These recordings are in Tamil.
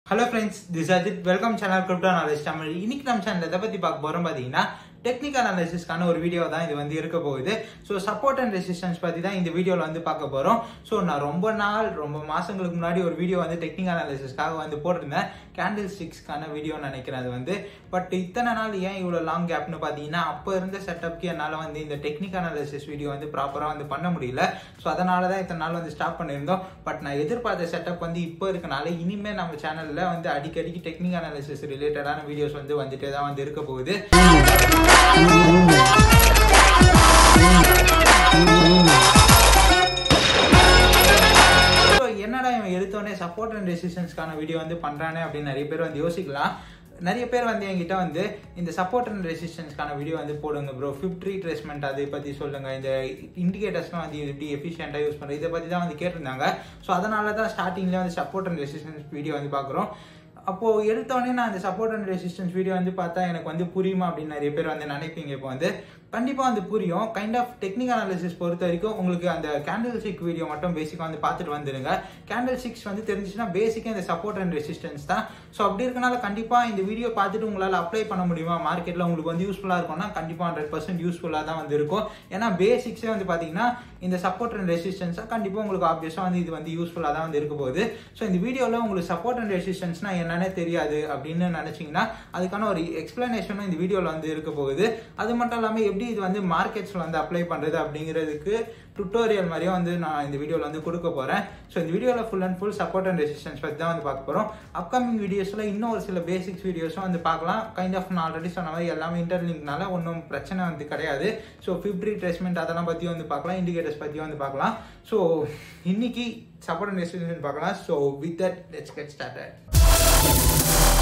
Hello friends this Ajith welcome channel crypto knowledge Tamil இன்னைக்கு நம்ம சேனல் எதை பத்தி பார்க்க போறோம் பாத்தீங்கன்னா டெக்னிக்கல் அனாலிசிஸ்க்கான ஒரு வீடியோ தான் இது வந்து இருக்க போகுது ஸோ சப்போர்ட் அண்ட் ரெசிஸ்டன்ஸ் பத்தி தான் இந்த வீடியோவில் வந்து பார்க்க போறோம் ஸோ நான் ரொம்ப நாள் ரொம்ப மாசங்களுக்கு முன்னாடி ஒரு வீடியோ வந்து டெக்னிக்கல் அனாலிசிஸ்க்காக வந்து போட்டிருந்தேன் கேண்டில் ஸ்டிக்ஸ்க்கான வீடியோ நினைக்கிறேன் அது வந்து பட் இத்தனை நாள் ஏன் இவ்வளோ லாங் கேப்னு பார்த்தீங்கன்னா அப்போ இருந்த செட்டப்க்கு என்னால் வந்து இந்த டெக்னிக்கல் அனாலிசிஸ் வீடியோ வந்து ப்ராப்பராக வந்து பண்ண முடியல ஸோ அதனால தான் இத்தனை நாள் வந்து ஸ்டாப் பண்ணியிருந்தோம் பட் நான் எதிர்பார்த்த செட்டப் வந்து இப்போ இருக்கனால இனிமேல் நம்ம சேனலில் வந்து அடிக்கடிக்கு டெக்னிக்கல் அனாலிசிஸ் ரிலேட்டடான வீடியோஸ் வந்து வந்துட்டே தான் வந்து இருக்க போகுது So, என்னடா இவன் எடுத்தோடனே சப்போர்ட் அண்ட் ரெசிஸ்டன்ஸ்க்கான வீடியோ வந்து பண்றானே அப்படின்னு நிறைய பேர் வந்து யோசிக்கலாம் நிறைய பேர் வந்து என்கிட்ட வந்து இந்த சப்போர்ட் அண்ட் ரெசிஸ்டன்ஸ்க்கான வீடியோ வந்து போடுங்க ப்ரோ ஃபிஃப்ட் ரீட்ரேஸ்மெண்ட் அதை பற்றி சொல்லுங்க இந்த இண்டிகேட்டர்ஸ்லாம் வந்து எப்படி எஃபிஷியண்டாக யூஸ் பண்ணுறது இதை பற்றி தான் வந்து கேட்டிருந்தாங்க ஸோ அதனால தான் ஸ்டார்டிங்லேயே வந்து சப்போர்ட் அண்ட் ரெசிஸ்டன்ஸ் வீடியோ வந்து பார்க்குறோம் அப்போது எடுத்தோடனே நான் இந்த சப்போர்ட் அண்ட் ரெசிஸ்டன்ஸ் வீடியோ வந்து பார்த்தா எனக்கு வந்து புரியுமா அப்படின்னு நிறைய பேர் வந்து நினைப்பீங்க இப்போ வந்து கண்டிப்பாக வந்து புரியும் கைண்ட் ஆஃப் டெக்னிக்கல் அனாலிசிஸ் பொறுத்த வரைக்கும் உங்களுக்கு அந்த கேண்டில் சிக் வீடியோ மட்டும் பேசிக்காக வந்து பார்த்துட்டு வந்துடுங்க கேண்டில் சிக்ஸ் வந்து தெரிஞ்சிச்சுன்னா பேசிக்காக இந்த சப்போர்ட் அண்ட் ரெசிஸ்டன்ஸ் தான் ஸோ அப்படி இருக்கனால கண்டிப்பாக இந்த வீடியோ பார்த்துட்டு உங்களால் அப்ளை பண்ண முடியுமா மார்க்கெட்டில் உங்களுக்கு வந்து யூஸ்ஃபுல்லாக இருக்கும்னா கண்டிப்பாக ஹண்ட்ரட் பர்சன்ட் யூஸ்ஃபுல்லாக தான் வந்து இருக்கும் ஏன்னா பேசிக்ஸே வந்து பார்த்தீங்கன்னா இந்த சப்போர்ட் அண்ட் ரெசிஸ்டன்ஸாக கண்டிப்பாக உங்களுக்கு ஆப்வியஸாக வந்து இது வந்து யூஸ்ஃபுல்லாக தான் வந்து இருக்க போகுது ஸோ இந்த வீடியோவில் உங்களுக்கு சப்போர்ட் அண்ட் ரெசிஸ்டன்ஸ்னா என்னன்னே தெரியாது அப்படின்னு நினச்சிங்கன்னா அதுக்கான ஒரு எக்ஸ்பிளனேஷனும் இந்த வீடியோவில் வந்து இருக்க போகுது அது மட்டும் இல்லாமல் எப்படி இது வந்து மார்க்கெட்ஸில் வந்து அப்ளை பண்ணுறது அப்படிங்கிறதுக்கு டுட்டோரியல் மாதிரியும் வந்து நான் இந்த வீடியோவில் வந்து கொடுக்க போகிறேன் ஸோ இந்த வீடியோவில் full and full support and resistance பற்றி தான் வந்து பார்க்க போகிறோம் அப்கமிங் வீடியோஸில் இன்னும் ஒரு சில பேசிக்ஸ் வீடியோஸும் வந்து பார்க்கலாம் கைண்ட் ஆஃப் நான் ஆல்ரெடி சொன்ன மாதிரி எல்லாமே இன்டர்லிங்க்னால ஒன்றும் பிரச்சனை வந்து கிடையாது ஸோ ஃபிஃப்ட் ரீட்ரேஸ்மெண்ட் அதெல்லாம் பற்றியும் வந்து பார்க்கலாம் இண்டிகேட்டர்ஸ் பற்றியும் வந்து பார்க்கலாம் ஸோ இன்னைக்கு சப்போர்ட் அண்ட் ரெசிஸ்டன்ஸ் பார்க்கலாம் so with that let's get started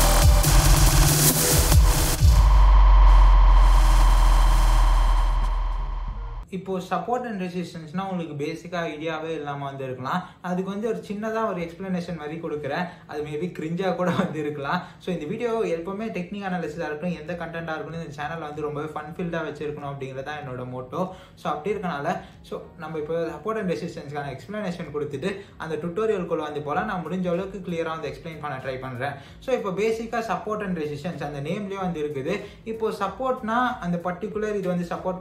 இப்போ சப்போர்ட் அண்ட் ரெசிஸ்டன்ஸ்னா உங்களுக்கு பேசிக்காக ஐடியாவே இல்லாமல் வந்து இருக்கலாம் அதுக்கு வந்து ஒரு சின்னதாக ஒரு எக்ஸ்பிளனேஷன் மாதிரி கொடுக்குறேன் அது மேபி கிரிஞ்சாக கூட வந்து இருக்கலாம் ஸோ இந்த வீடியோ எப்பவுமே டெக்னிக் அனாலிசிஸாக இருக்கட்டும் எந்த கண்டென்ட்டாக இருக்கணும் இந்த சேனல் வந்து ரொம்பவே ஃபன் ஃபீல்டாக வச்சிருக்கணும் அப்படிங்கிறது தான் என்னோட மோட்டோ ஸோ அப்படி இருக்கனால ஸோ நம்ம இப்போ சப்போர்ட் அண்ட் ரெசிஸ்டன்ஸ்க்கான எக்ஸ்பிளனேஷன் கொடுத்துட்டு அந்த டுட்டோரியல்குள்ள வந்து போகலாம் நான் முடிஞ்ச அளவுக்கு கிளியராக வந்து எக்ஸ்பிளைன் பண்ண ட்ரை பண்ணுறேன் ஸோ இப்போ பேசிக்காக சப்போர்ட் அண்ட் ரெசிஸ்டன்ஸ் அந்த நேம்லேயே வந்து இருக்குது இப்போ சப்போர்ட்னா அந்த பர்டிகுலர் இது வந்து support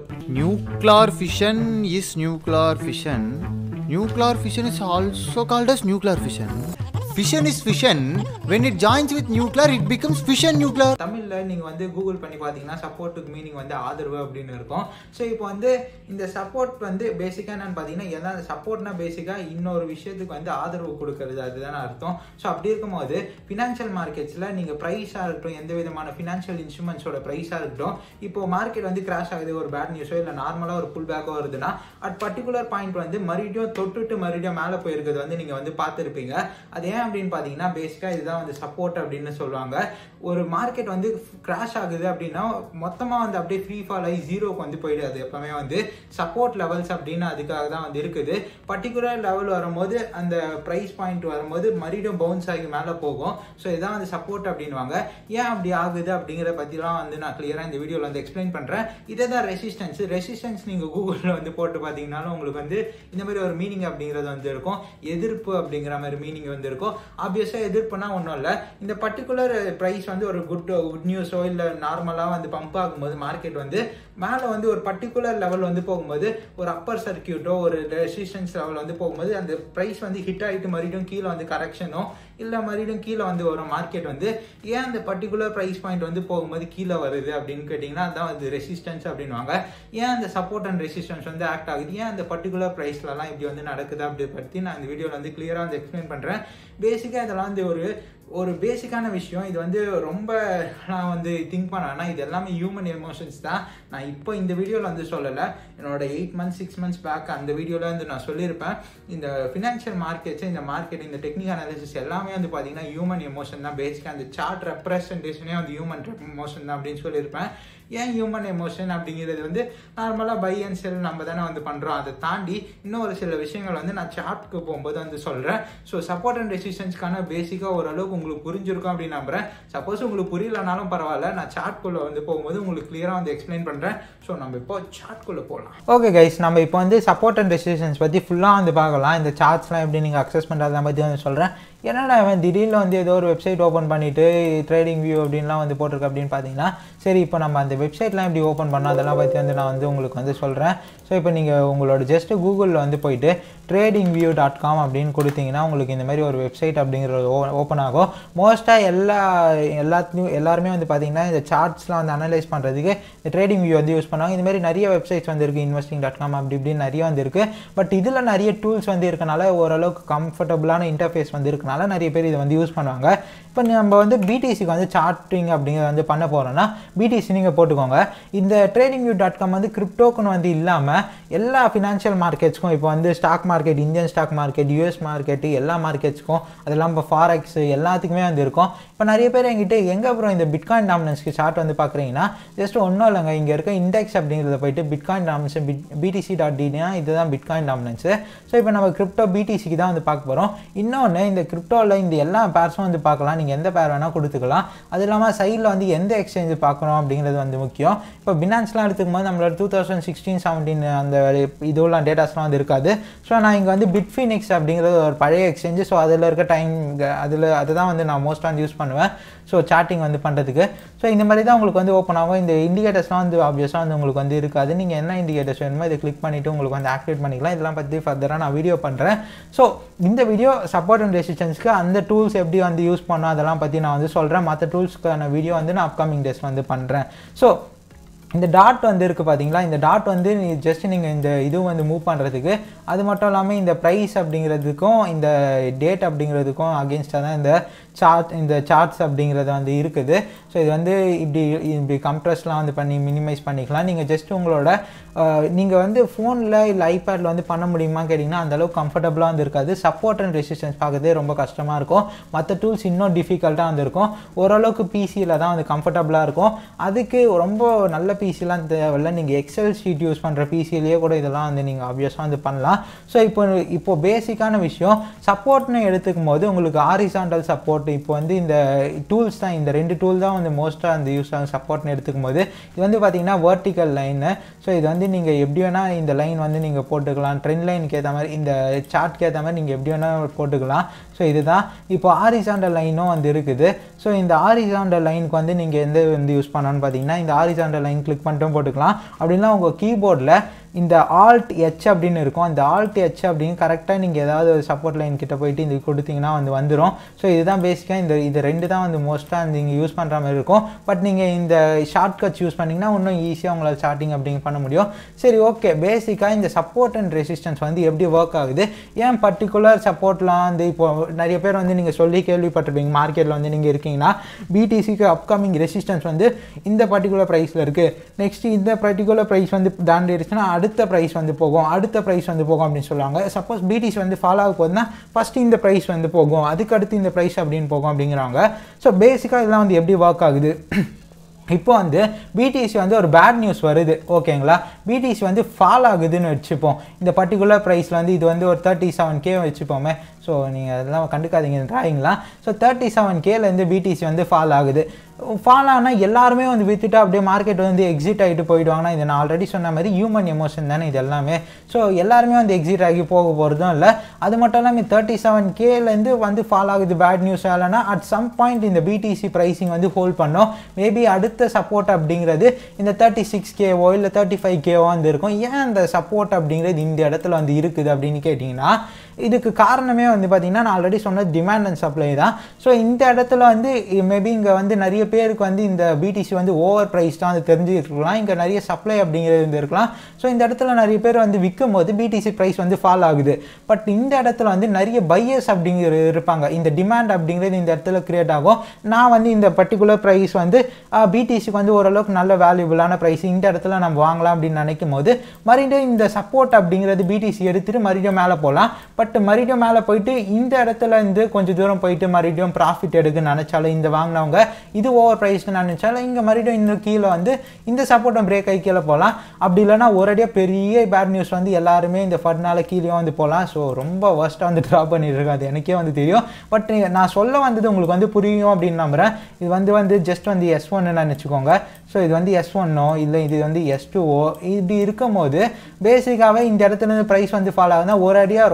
Nuclear fission is nuclear fission. Nuclear fission is also called as nuclear fission. Fission is fission. When it joins with nuclear, it becomes fission nuclear. தமிழில் நீங்கள் வந்து கூகுள் பண்ணி பார்த்தீங்கன்னா சப்போர்ட்டுக்கு மீனிங் வந்து ஆதரவு அப்படின்னு இருக்கும் ஸோ இப்போ வந்து இந்த சப்போர்ட் வந்து பேசிக்காக என்னன்னு பார்த்தீங்கன்னா எதாவது சப்போர்ட்னா பேசிக்காக இன்னொரு விஷயத்துக்கு வந்து ஆதரவு கொடுக்கறது அதுதானே அர்த்தம் ஸோ அப்படி இருக்கும்போது ஃபினான்ஷியல் மார்க்கெட்ஸில் நீங்கள் ப்ரைஸாக இருக்கட்டும் எந்த விதமான ஃபினான்ஷியல் இன்ஸ்ட்ருமெண்ட்ஸோட ப்ரைஸாக இருக்கட்டும் இப்போ மார்க்கெட் வந்து கிராஷ் ஆகுது ஒரு பேட் நியூஸோ இல்லை நார்மலாக ஒரு புல் பேக்கோ வருதுன்னா அட் பர்டிகுலர் பாயிண்ட் வந்து மறுபடியும் தொட்டுட்டு மறுபடியும் மேலே போயிருக்கிறது வந்து நீங்கள் வந்து பார்த்துருப்பீங்க அது ஏன் அப்படின்னு பார்த்தீங்கன்னா பேசிக்காக இதுதான் வந்து சப்போர்ட் அப்படின்னு சொல்லுவாங்க ஒரு மார்க்கெட் வந்து கிராஷ் ஆகுது அப்படின்னா மொத்தமாக வந்து அப்படியே ஃப்ரீ ஃபால் ஆகி ஜீரோக்கு வந்து போயிடாது எப்பவுமே வந்து சப்போர்ட் லெவல்ஸ் அப்படின்னு அதுக்காக தான் வந்து இருக்குது பர்டிகுலர் லெவல் வரும்போது அந்த ப்ரைஸ் பாயிண்ட் வரும்போது மறுபடியும் பவுன்ஸ் ஆகி மேலே போகும் ஸோ இதுதான் வந்து சப்போர்ட் அப்படின்வாங்க ஏன் அப்படி ஆகுது அப்படிங்கிற பற்றிலாம் வந்து நான் கிளியராக இந்த வீடியோவில் வந்து எக்ஸ்பிளைன் பண்ணுறேன் இதே தான் ரெசிஸ்டன்ஸ் ரெசிஸ்டன்ஸ் நீங்கள் கூகுளில் வந்து போட்டு பார்த்தீங்கன்னாலும் உங்களுக்கு வந்து இந்த மாதிரி ஒரு மீனிங் அப்படிங்கிறது வந்து இருக்கும் எதிர்ப்பு அப்படிங்கிற மாதிரி மீனிங் வந்து இருக்கும் ஆப்வியஸாக எதிர்ப்புனா ஒன்றும் இல்லை இந்த பர்டிகுலர் ப்ரைஸ் வந்து ஒரு குட் குட் நியூஸோ இல்லை நார்மலாக வந்து பம்ப் ஆகும்போது மார்க்கெட் வந்து மேலே வந்து ஒரு பர்டிகுலர் லெவல் வந்து போகும்போது ஒரு அப்பர் சர்க்கியூட்டோ ஒரு ரெசிஸ்டன்ஸ் லெவல் வந்து போகும்போது அந்த ப்ரைஸ் வந்து ஹிட் ஆகிட்டு மறுபடியும் கீழே வந்து கரெக்ஷனோ இல்லை மறுபடியும் கீழே வந்து வரும் மார்க்கெட் வந்து ஏன் அந்த பர்டிகுலர் ப்ரைஸ் பாயிண்ட் வந்து போகும்போது கீழே வருது அப்படின்னு கேட்டிங்கன்னா அதான் வந்து ரெசிஸ்டன்ஸ் அப்படின்வாங்க ஏன் அந்த சப்போர்ட் அண்ட் ரெசிஸ்டன்ஸ் வந்து ஆக்ட் ஆகுது ஏன் அந்த பர்டிகுலர் ப்ரைஸ்லலாம் இப்படி வந்து நடக்குது அப்படி பற்றி நான் இந்த வீடியோவில் வந்து கிளியராக வந்து எக்ஸ்பிளைன் பண்ணுறேன் பேசிக்காக இதெல்லாம் வந்து ஒரு ஒரு பேசிக்கான விஷயம் இது வந்து ரொம்ப நான் வந்து திங்க் பண்ணேன்னா இது எல்லாமே ஹியூமன் எமோஷன்ஸ் தான் நான் இப்போ இந்த வீடியோவில் வந்து சொல்லலை என்னோட eight months six months back அந்த வீடியோவில் வந்து நான் சொல்லியிருப்பேன் இந்த ஃபினான்ஷியல் மார்க்கெட்ஸ் இந்த மார்க்கெட் இந்த டெக்னிக்கல் அனாலிசிஸ் எல்லாமே வந்து பார்த்தீங்கன்னா ஹியூமன் எமோஷன் தான் பேசிக்காக அந்த சார்ட் ரெப்ரஸன்டேஷனே வந்து ஹியூமன் எமோஷன் தான் அப்படின்னு சொல்லியிருப்பேன் ஏன் ஹியூமன் எமோஷன் அப்படிங்கிறது வந்து நார்மலாக பை அண்ட் செல் நம்ம தானே வந்து பண்ணுறோம் அதை தாண்டி இன்னும் ஒரு சில விஷயங்கள் வந்து நான் சார்ட்க்கு போகும்போது வந்து சொல்கிறேன் ஸோ சப்போர்ட் அண்ட் ரெசிஸ்டன்ஸ்க்கான பேசிக்காக ஓரளவுக்கு உங்களுக்கு புரிஞ்சிருக்கும் அப்படின்னு நம்புறேன் சப்போஸ் உங்களுக்கு புரியலனாலும் பரவாயில்ல நான் சார்ட்குள்ளே வந்து போகும்போது உங்களுக்கு கிளியராக வந்து எக்ஸ்பிளைன் பண்ணுறேன் ஸோ நம்ம இப்போ சார்ட்குள்ளே போகலாம் ஓகே கைஸ் நம்ம இப்போ வந்து சப்போர்ட் அண்ட் ரெசிஸ்டன்ஸ் பற்றி ஃபுல்லாக வந்து பார்க்கலாம் இந்த சார்ட்ஸ்லாம் எப்படி நீங்கள் அக்சஸ் பண்ணுறதை பற்றி வந்து சொல்கிறேன் என்னடா அவன் திடீர்னு வந்து ஏதோ ஒரு வெப்சைட் ஓப்பன் பண்ணிவிட்டு ட்ரேடிங் வியூ அப்படின்லாம் வந்து போட்டிருக்கு அப்படின்னு பார்த்தீங்கன்னா சரி இப்போ நம்ம அந்த வெப்சைட்லாம் எப்படி ஓப்பன் பண்ணோம் அதெல்லாம் பற்றி வந்து நான் வந்து உங்களுக்கு வந்து சொல்கிறேன் ஸோ இப்போ நீங்கள் உங்களோட ஜஸ்ட் கூகுளில் வந்து போயிட்டு ட்ரேடிங் வியூ டாட் காம் அப்படின்னு கொடுத்தீங்கன்னா உங்களுக்கு இந்த மாதிரி ஒரு வெப்சைட் அப்படிங்கிறது ஓப்பன் ஆகும் மோஸ்ட்டாக எல்லா எல்லாத்துலேயும் எல்லாருமே வந்து பார்த்தீங்கன்னா இந்த சார்ட்ஸ்லாம் வந்து அனலைஸ் பண்ணுறதுக்கு இந்த ட்ரேடிங் வியூ வந்து யூஸ் பண்ணுவாங்க இந்த மாதிரி நிறைய வெப்சைட்ஸ் வந்து இருக்குது இன்வெஸ்டிங் டாட் காம் அப்படி இப்படின்னு நிறைய வந்து இருக்குது பட் இதில் நிறைய டூல்ஸ் வந்து இருக்கனால ஓரளவுக்கு கம்ஃபர்டபுளான இன்டர்ஃபேஸ் வந்து இருக்கனால நிறைய பேர் இதை வந்து யூஸ் பண்ணுவாங்க இப்போ நம்ம வந்து பிடிசிக்கு வந்து சார்ட்டிங் அப்படிங்கிறத வந்து பண்ண போகிறோம்னா பிடிசி நீங்கள் போட்டுக்கோங்க இந்த ட்ரேடிங் வியூ டாட் காம் வந்து கிரிப்டோக்குன்னு வந்து இல்லாமல் எல்லா ஃபினான்ஷியல் மார்க்கெட்ஸ்க்கும் இப்போ வந்து stock market Indian stock market US market எல்லா மார்க்கெட்ஸ்க்கும் அதெல்லாம் இப்போ ஃபாரெக்ஸ் எல்லாத்துக்குமே வந்து இருக்கும் இப்போ நிறைய பேர் எங்கிட்ட எங்கே அப்புறம் இந்த பிட்காயின் டாமினன்ஸ்க்கு சார்ட் வந்து பார்க்குறீங்கன்னா ஜஸ்ட் ஒன்றும் இல்லைங்க இங்கே இருக்க இண்டெக்ஸ் அப்படிங்கிறத போயிட்டு bitcoin dominance bit BTC dot டினா இதுதான் பிட்காயின் டாமினன்ஸு ஸோ இப்போ நம்ம கிரிப்டோ பிடிசிக்கு தான் வந்து பார்க்க போகிறோம் இன்னொன்று இந்த கிரிப்டோவில் இந்த எல்லா பேர்ஸும் வந்து பார்க்கலாம் நீங்கள் எந்த பேர் வேணால் கொடுத்துக்கலாம் அது இல்லாமல் சைடில் வந்து எந்த எக்ஸ்சேஞ்ச் பார்க்கணும் அப்படிங்கிறது வந்து முக்கியம் இப்போ பினான்ஸ்லாம் எடுத்துக்கும் போது நம்மளோட டூ தௌசண்ட் சிக்ஸ்டீன் செவன்டீன் அந்த இதுவெல்லாம் டேட்டாஸ்லாம் வந்து இருக்காது ஸோ நான் இங்கே வந்து பிட்ஃபினிக்ஸ் அப்படிங்கிறது ஒரு பழைய எக்ஸ்சேஞ்சு ஸோ அதில் இருக்க டைம் அதில் அதுதான் வந்து நான் மோஸ்ட்டாக வந்து யூஸ் பண்ணுவேன் ஸோ சாட்டிங் வந்து பண்ணுறதுக்கு ஸோ இந்த மாதிரி தான் உங்களுக்கு வந்து ஓப்பன் ஆகும் இந்த இண்டிகேட்டர்ஸ்லாம் வந்து ஆப்வியஸாக வந்து உங்களுக்கு வந்து இருக்காது நீங்கள் என்ன இண்டிகேட்டர்ஸ் வேணுமோ இதை கிளிக் பண்ணிவிட்டு உங்களுக்கு வந்து ஆக்டிவேட் பண்ணிக்கலாம் இதெல்லாம் பற்றி ஃபர்தராக நான் வீடியோ பண்ணுறேன் ஸோ இந்த வீடியோ சப்போர்ட் அண்ட் ரெசிஸ்டன்ஸ்க்கு அந்த டூல்ஸ் எப்படி வந்து யூஸ் பண்ணோம் அதெல்லாம் பற்றி நான் வந்து சொல்கிறேன் மற்ற டூல்ஸ்க்கான வீடியோ வந்து நான் அப்கமிங் டேஸ் வந்து பண்ணுறேன் ஸோ இந்த டாட் வந்து இருக்குது பார்த்தீங்களா இந்த டாட் வந்து நீ ஜஸ்ட் நீங்கள் இந்த இது வந்து மூவ் பண்ணுறதுக்கு அது மட்டும் இல்லாமல் இந்த ப்ரைஸ் அப்படிங்கிறதுக்கும் இந்த டேட் அப்படிங்கிறதுக்கும் அகேன்ஸ்டாக தான் இந்த சார்ட் இந்த சார்ட்ஸ் அப்படிங்கிறது வந்து இருக்குது ஸோ இது வந்து இப்படி இப்படி கம்ப்ரஸ்லாம் வந்து பண்ணி மினிமைஸ் பண்ணிக்கலாம் நீங்கள் ஜஸ்ட் உங்களோட நீங்கள் வந்து ஃபோனில் இல்லை ஐபேடில் வந்து பண்ண முடியுமா கேட்டிங்கன்னா அந்தளவுக்கு கம்ஃபர்டபுளாக வந்து இருக்காது சப்போர்ட் அண்ட் ரெசிஸ்டன்ஸ் பார்க்கறதே ரொம்ப கஷ்டமாக இருக்கும் மற்ற டூல்ஸ் இன்னும் டிஃபிகல்ட்டாக வந்து இருக்கும் ஓரளவுக்கு பிசியில் தான் வந்து கம்ஃபர்டபுளாக இருக்கும் அதுக்கு ரொம்ப நல்ல பிசிலாம் தேவையில்ல நீங்கள் எக்ஸல் ஷீட் யூஸ் பண்ணுற பிசிலேயே கூட இதெல்லாம் வந்து நீங்கள் ஆப்வியஸாக வந்து பண்ணலாம் ஸோ இப்போ இப்போ பேசிக்கான விஷயம் சப்போர்ட்னு எடுத்துக்கும் போது உங்களுக்கு ஆரிசாண்டல் சப்போர்ட் இப்போ வந்து இந்த டூல்ஸ் தான் இந்த ரெண்டு டூல் தான் வந்து மோஸ்ட்டாக அந்த யூஸ் ஆகும் சப்போர்ட்னு எடுத்துக்கும் போது இது வந்து பார்த்தீங்கன்னா வேர்ட்டிக்கல் லைனு ஸோ இது வந்து நீங்கள் எப்படி வேணால் இந்த லைன் வந்து நீங்கள் போட்டுக்கலாம் ட்ரெண்ட் லைனுக்கு ஏற்ற மாதிரி இந்த சார்ட்க்கு ஏற்ற மாதிரி நீங்கள் எப்படி வேணால் போட்டுக்கலாம் ஸோ இதுதான் இப்போ ஆரிசாண்டல் லைனும் வந்து இருக்குது ஸோ இந்த ஆரிசாண்டல் லைனுக்கு வந்து நீங்கள் எந்த வந்து யூஸ் பண்ணணும்னு பார்த்தீங்கன்னா இந்த ஆரிசாண்டல் லைன் கிளிக் பண்ணிட்டும் போட்டுக்கலாம் அப்படின்னா உங்கள் கீபோர்டில் இந்த ஆல்ட் ஹெச் அப்படின்னு இருக்கும் அந்த ஆல்ட் ஹெச் அப்படின்னு கரெக்டாக நீங்கள் ஏதாவது ஒரு சப்போர்ட் லைன் கிட்ட போயிட்டு இது கொடுத்தீங்கன்னா வந்து வந்துடும் ஸோ இதுதான் பேசிக்காக இந்த இது ரெண்டு தான் வந்து மோஸ்ட்டாக நீங்கள் யூஸ் பண்ணுற மாதிரி இருக்கும் பட் நீங்கள் இந்த ஷார்ட் கட்ஸ் யூஸ் பண்ணிங்கன்னா இன்னும் ஈஸியாக உங்களால் ஸ்டார்டிங் அப்படிங்க பண்ண முடியும் சரி ஓகே பேசிக்காக இந்த சப்போர்ட் அண்ட் ரெசிஸ்டன்ஸ் வந்து எப்படி ஒர்க் ஆகுது ஏன் பர்டிகுலர் சப்போர்ட்லாம் வந்து இப்போ நிறைய பேர் வந்து நீங்கள் சொல்லி கேள்விப்பட்டிருப்பீங்க மார்க்கெட்டில் வந்து நீங்கள் இருக்கீங்கன்னா பிடிசிக்கு அப்கமிங் ரெசிஸ்டன்ஸ் வந்து இந்த பர்டிகுலர் ப்ரைஸில் இருக்குது நெக்ஸ்ட் இந்த பர்டிகுலர் ப்ரைஸ் வந்து தாண்டிடுச்சுன்னா அடுத்த ப்ரைஸ் வந்து போகும் அடுத்த ப்ரைஸ் வந்து போகும் அப்படின்னு சொல்லுவாங்க சப்போஸ் பிடிசி வந்து ஃபாலோ ஆக போகுதுன்னா ஃபஸ்ட்டு இந்த ப்ரைஸ் வந்து போகும் அதுக்கு அடுத்து இந்த ப்ரைஸ் அப்படின்னு போகும் அப்படிங்கிறாங்க ஸோ பேசிக்காக இதெல்லாம் வந்து எப்படி ஒர்க் ஆகுது இப்போ வந்து பிடிசி வந்து ஒரு பேட் நியூஸ் வருது ஓகேங்களா பிடிசி வந்து ஃபால் ஆகுதுன்னு வச்சுப்போம் இந்த பர்டிகுலர் ப்ரைஸில் வந்து இது வந்து ஒரு தேர்ட்டி செவன் கே வச்சுப்போமே ஸோ நீங்கள் அதெல்லாம் கண்டுக்காதீங்க ட்ராயிங்லாம் ஸோ தேர்ட்டி செவன் கேலேருந்து பிடிசி வந்து ஃபால் ஆகுது ஃபால் ஆனால் எல்லாருமே வந்து வித்துட்டு அப்படியே மார்க்கெட் வந்து எக்ஸிட் ஆகிட்டு போயிடுவாங்கன்னா இது நான் ஆல்ரெடி சொன்ன மாதிரி ஹியூமன் எமோஷன் தானே இது எல்லாமே ஸோ எல்லாருமே வந்து எக்ஸிட் ஆகி போக போகிறதும் இல்லை அது மட்டும் இல்லாமல் தேர்ட்டி செவன் கேலேருந்து வந்து ஃபால் ஆகுது பேட் நியூஸ் ஆகலைன்னா அட் சம் பாயிண்ட் இந்த பிடிசி ப்ரைஸிங் வந்து ஹோல்ட் பண்ணோம் மேபி அடுத்த சப்போர்ட் அப்படிங்கிறது இந்த தேர்ட்டி சிக்ஸ் கேவோ இல்லை தேர்ட்டி ஃபைவ் கேவோ வந்து இருக்கும் ஏன் அந்த சப்போர்ட் அப்படிங்கிறது இந்த இடத்துல வந்து இருக்குது அப்படின்னு கேட்டிங்கன்னா இதுக்கு காரணமே வந்து பார்த்திங்கன்னா நான் ஆல்ரெடி சொன்ன டிமாண்ட் அண்ட் சப்ளை தான் ஸோ இந்த இடத்துல வந்து மேபி இங்கே வந்து நிறைய பேருக்கு வந்து இந்த பிடிசி வந்து ஓவர் ப்ரைஸ் தான் வந்து தெரிஞ்சுருக்கலாம் இங்கே நிறைய சப்ளை அப்படிங்கிறது இருந்திருக்கலாம் ஸோ இந்த இடத்துல நிறைய பேர் வந்து விற்கும் போது பிடிசி ப்ரைஸ் வந்து ஃபால் ஆகுது பட் இந்த இடத்துல வந்து நிறைய பையர்ஸ் அப்படிங்கிறது இருப்பாங்க இந்த டிமாண்ட் அப்படிங்கிறது இந்த இடத்துல கிரியேட் ஆகும் நான் வந்து இந்த பர்டிகுலர் ப்ரைஸ் வந்து பிடிசிக்கு வந்து ஓரளவுக்கு நல்ல வேல்யூபிளான ப்ரைஸ் இந்த இடத்துல நம்ம வாங்கலாம் அப்படின்னு நினைக்கும் போது மறுபடியும் இந்த சப்போர்ட் அப்படிங்கிறது பிடிசி எடுத்துகிட்டு மறுபடியும் மேலே போகலாம் பட் மறுபடியும் மேலே போயிட்டு இந்த இடத்துல இருந்து கொஞ்சம் தூரம் போயிட்டு மறுபடியும் ப்ராஃபிட் எடுக்க நினச்சாலும் இந்த வாங்கினவங்க இது ஓவர் ப்ரைஸ்னு நினச்சாலும் இங்கே மறுபடியும் இந்த கீழே வந்து இந்த சப்போர்ட்டும் பிரேக் ஆகி கீழே போகலாம் அப்படி இல்லைனா ஒரேடியாக பெரிய பேட் நியூஸ் வந்து எல்லாருமே இந்த ஃபட்னால கீழே வந்து போகலாம் ஸோ ரொம்ப ஒர்ஸ்ட்டாக வந்து ட்ரா பண்ணிட்டு அது எனக்கே வந்து தெரியும் பட் நான் சொல்ல வந்தது உங்களுக்கு வந்து புரியும் அப்படின்னு நம்புகிறேன் இது வந்து வந்து ஜஸ்ட் வந்து எஸ் ஒன்னு நினச்சிக்கோங்க ஸோ இது வந்து எஸ் ஒன்னோ இல்லை இது வந்து எஸ் டூஓ இப்படி இருக்கும் போது பேசிக்காகவே இந்த இடத்துல இருந்து ப்ரைஸ் வந்து ஃபாலோ ஆகுதுன்னா ஒரு அடியாக ரொம்ப பேட்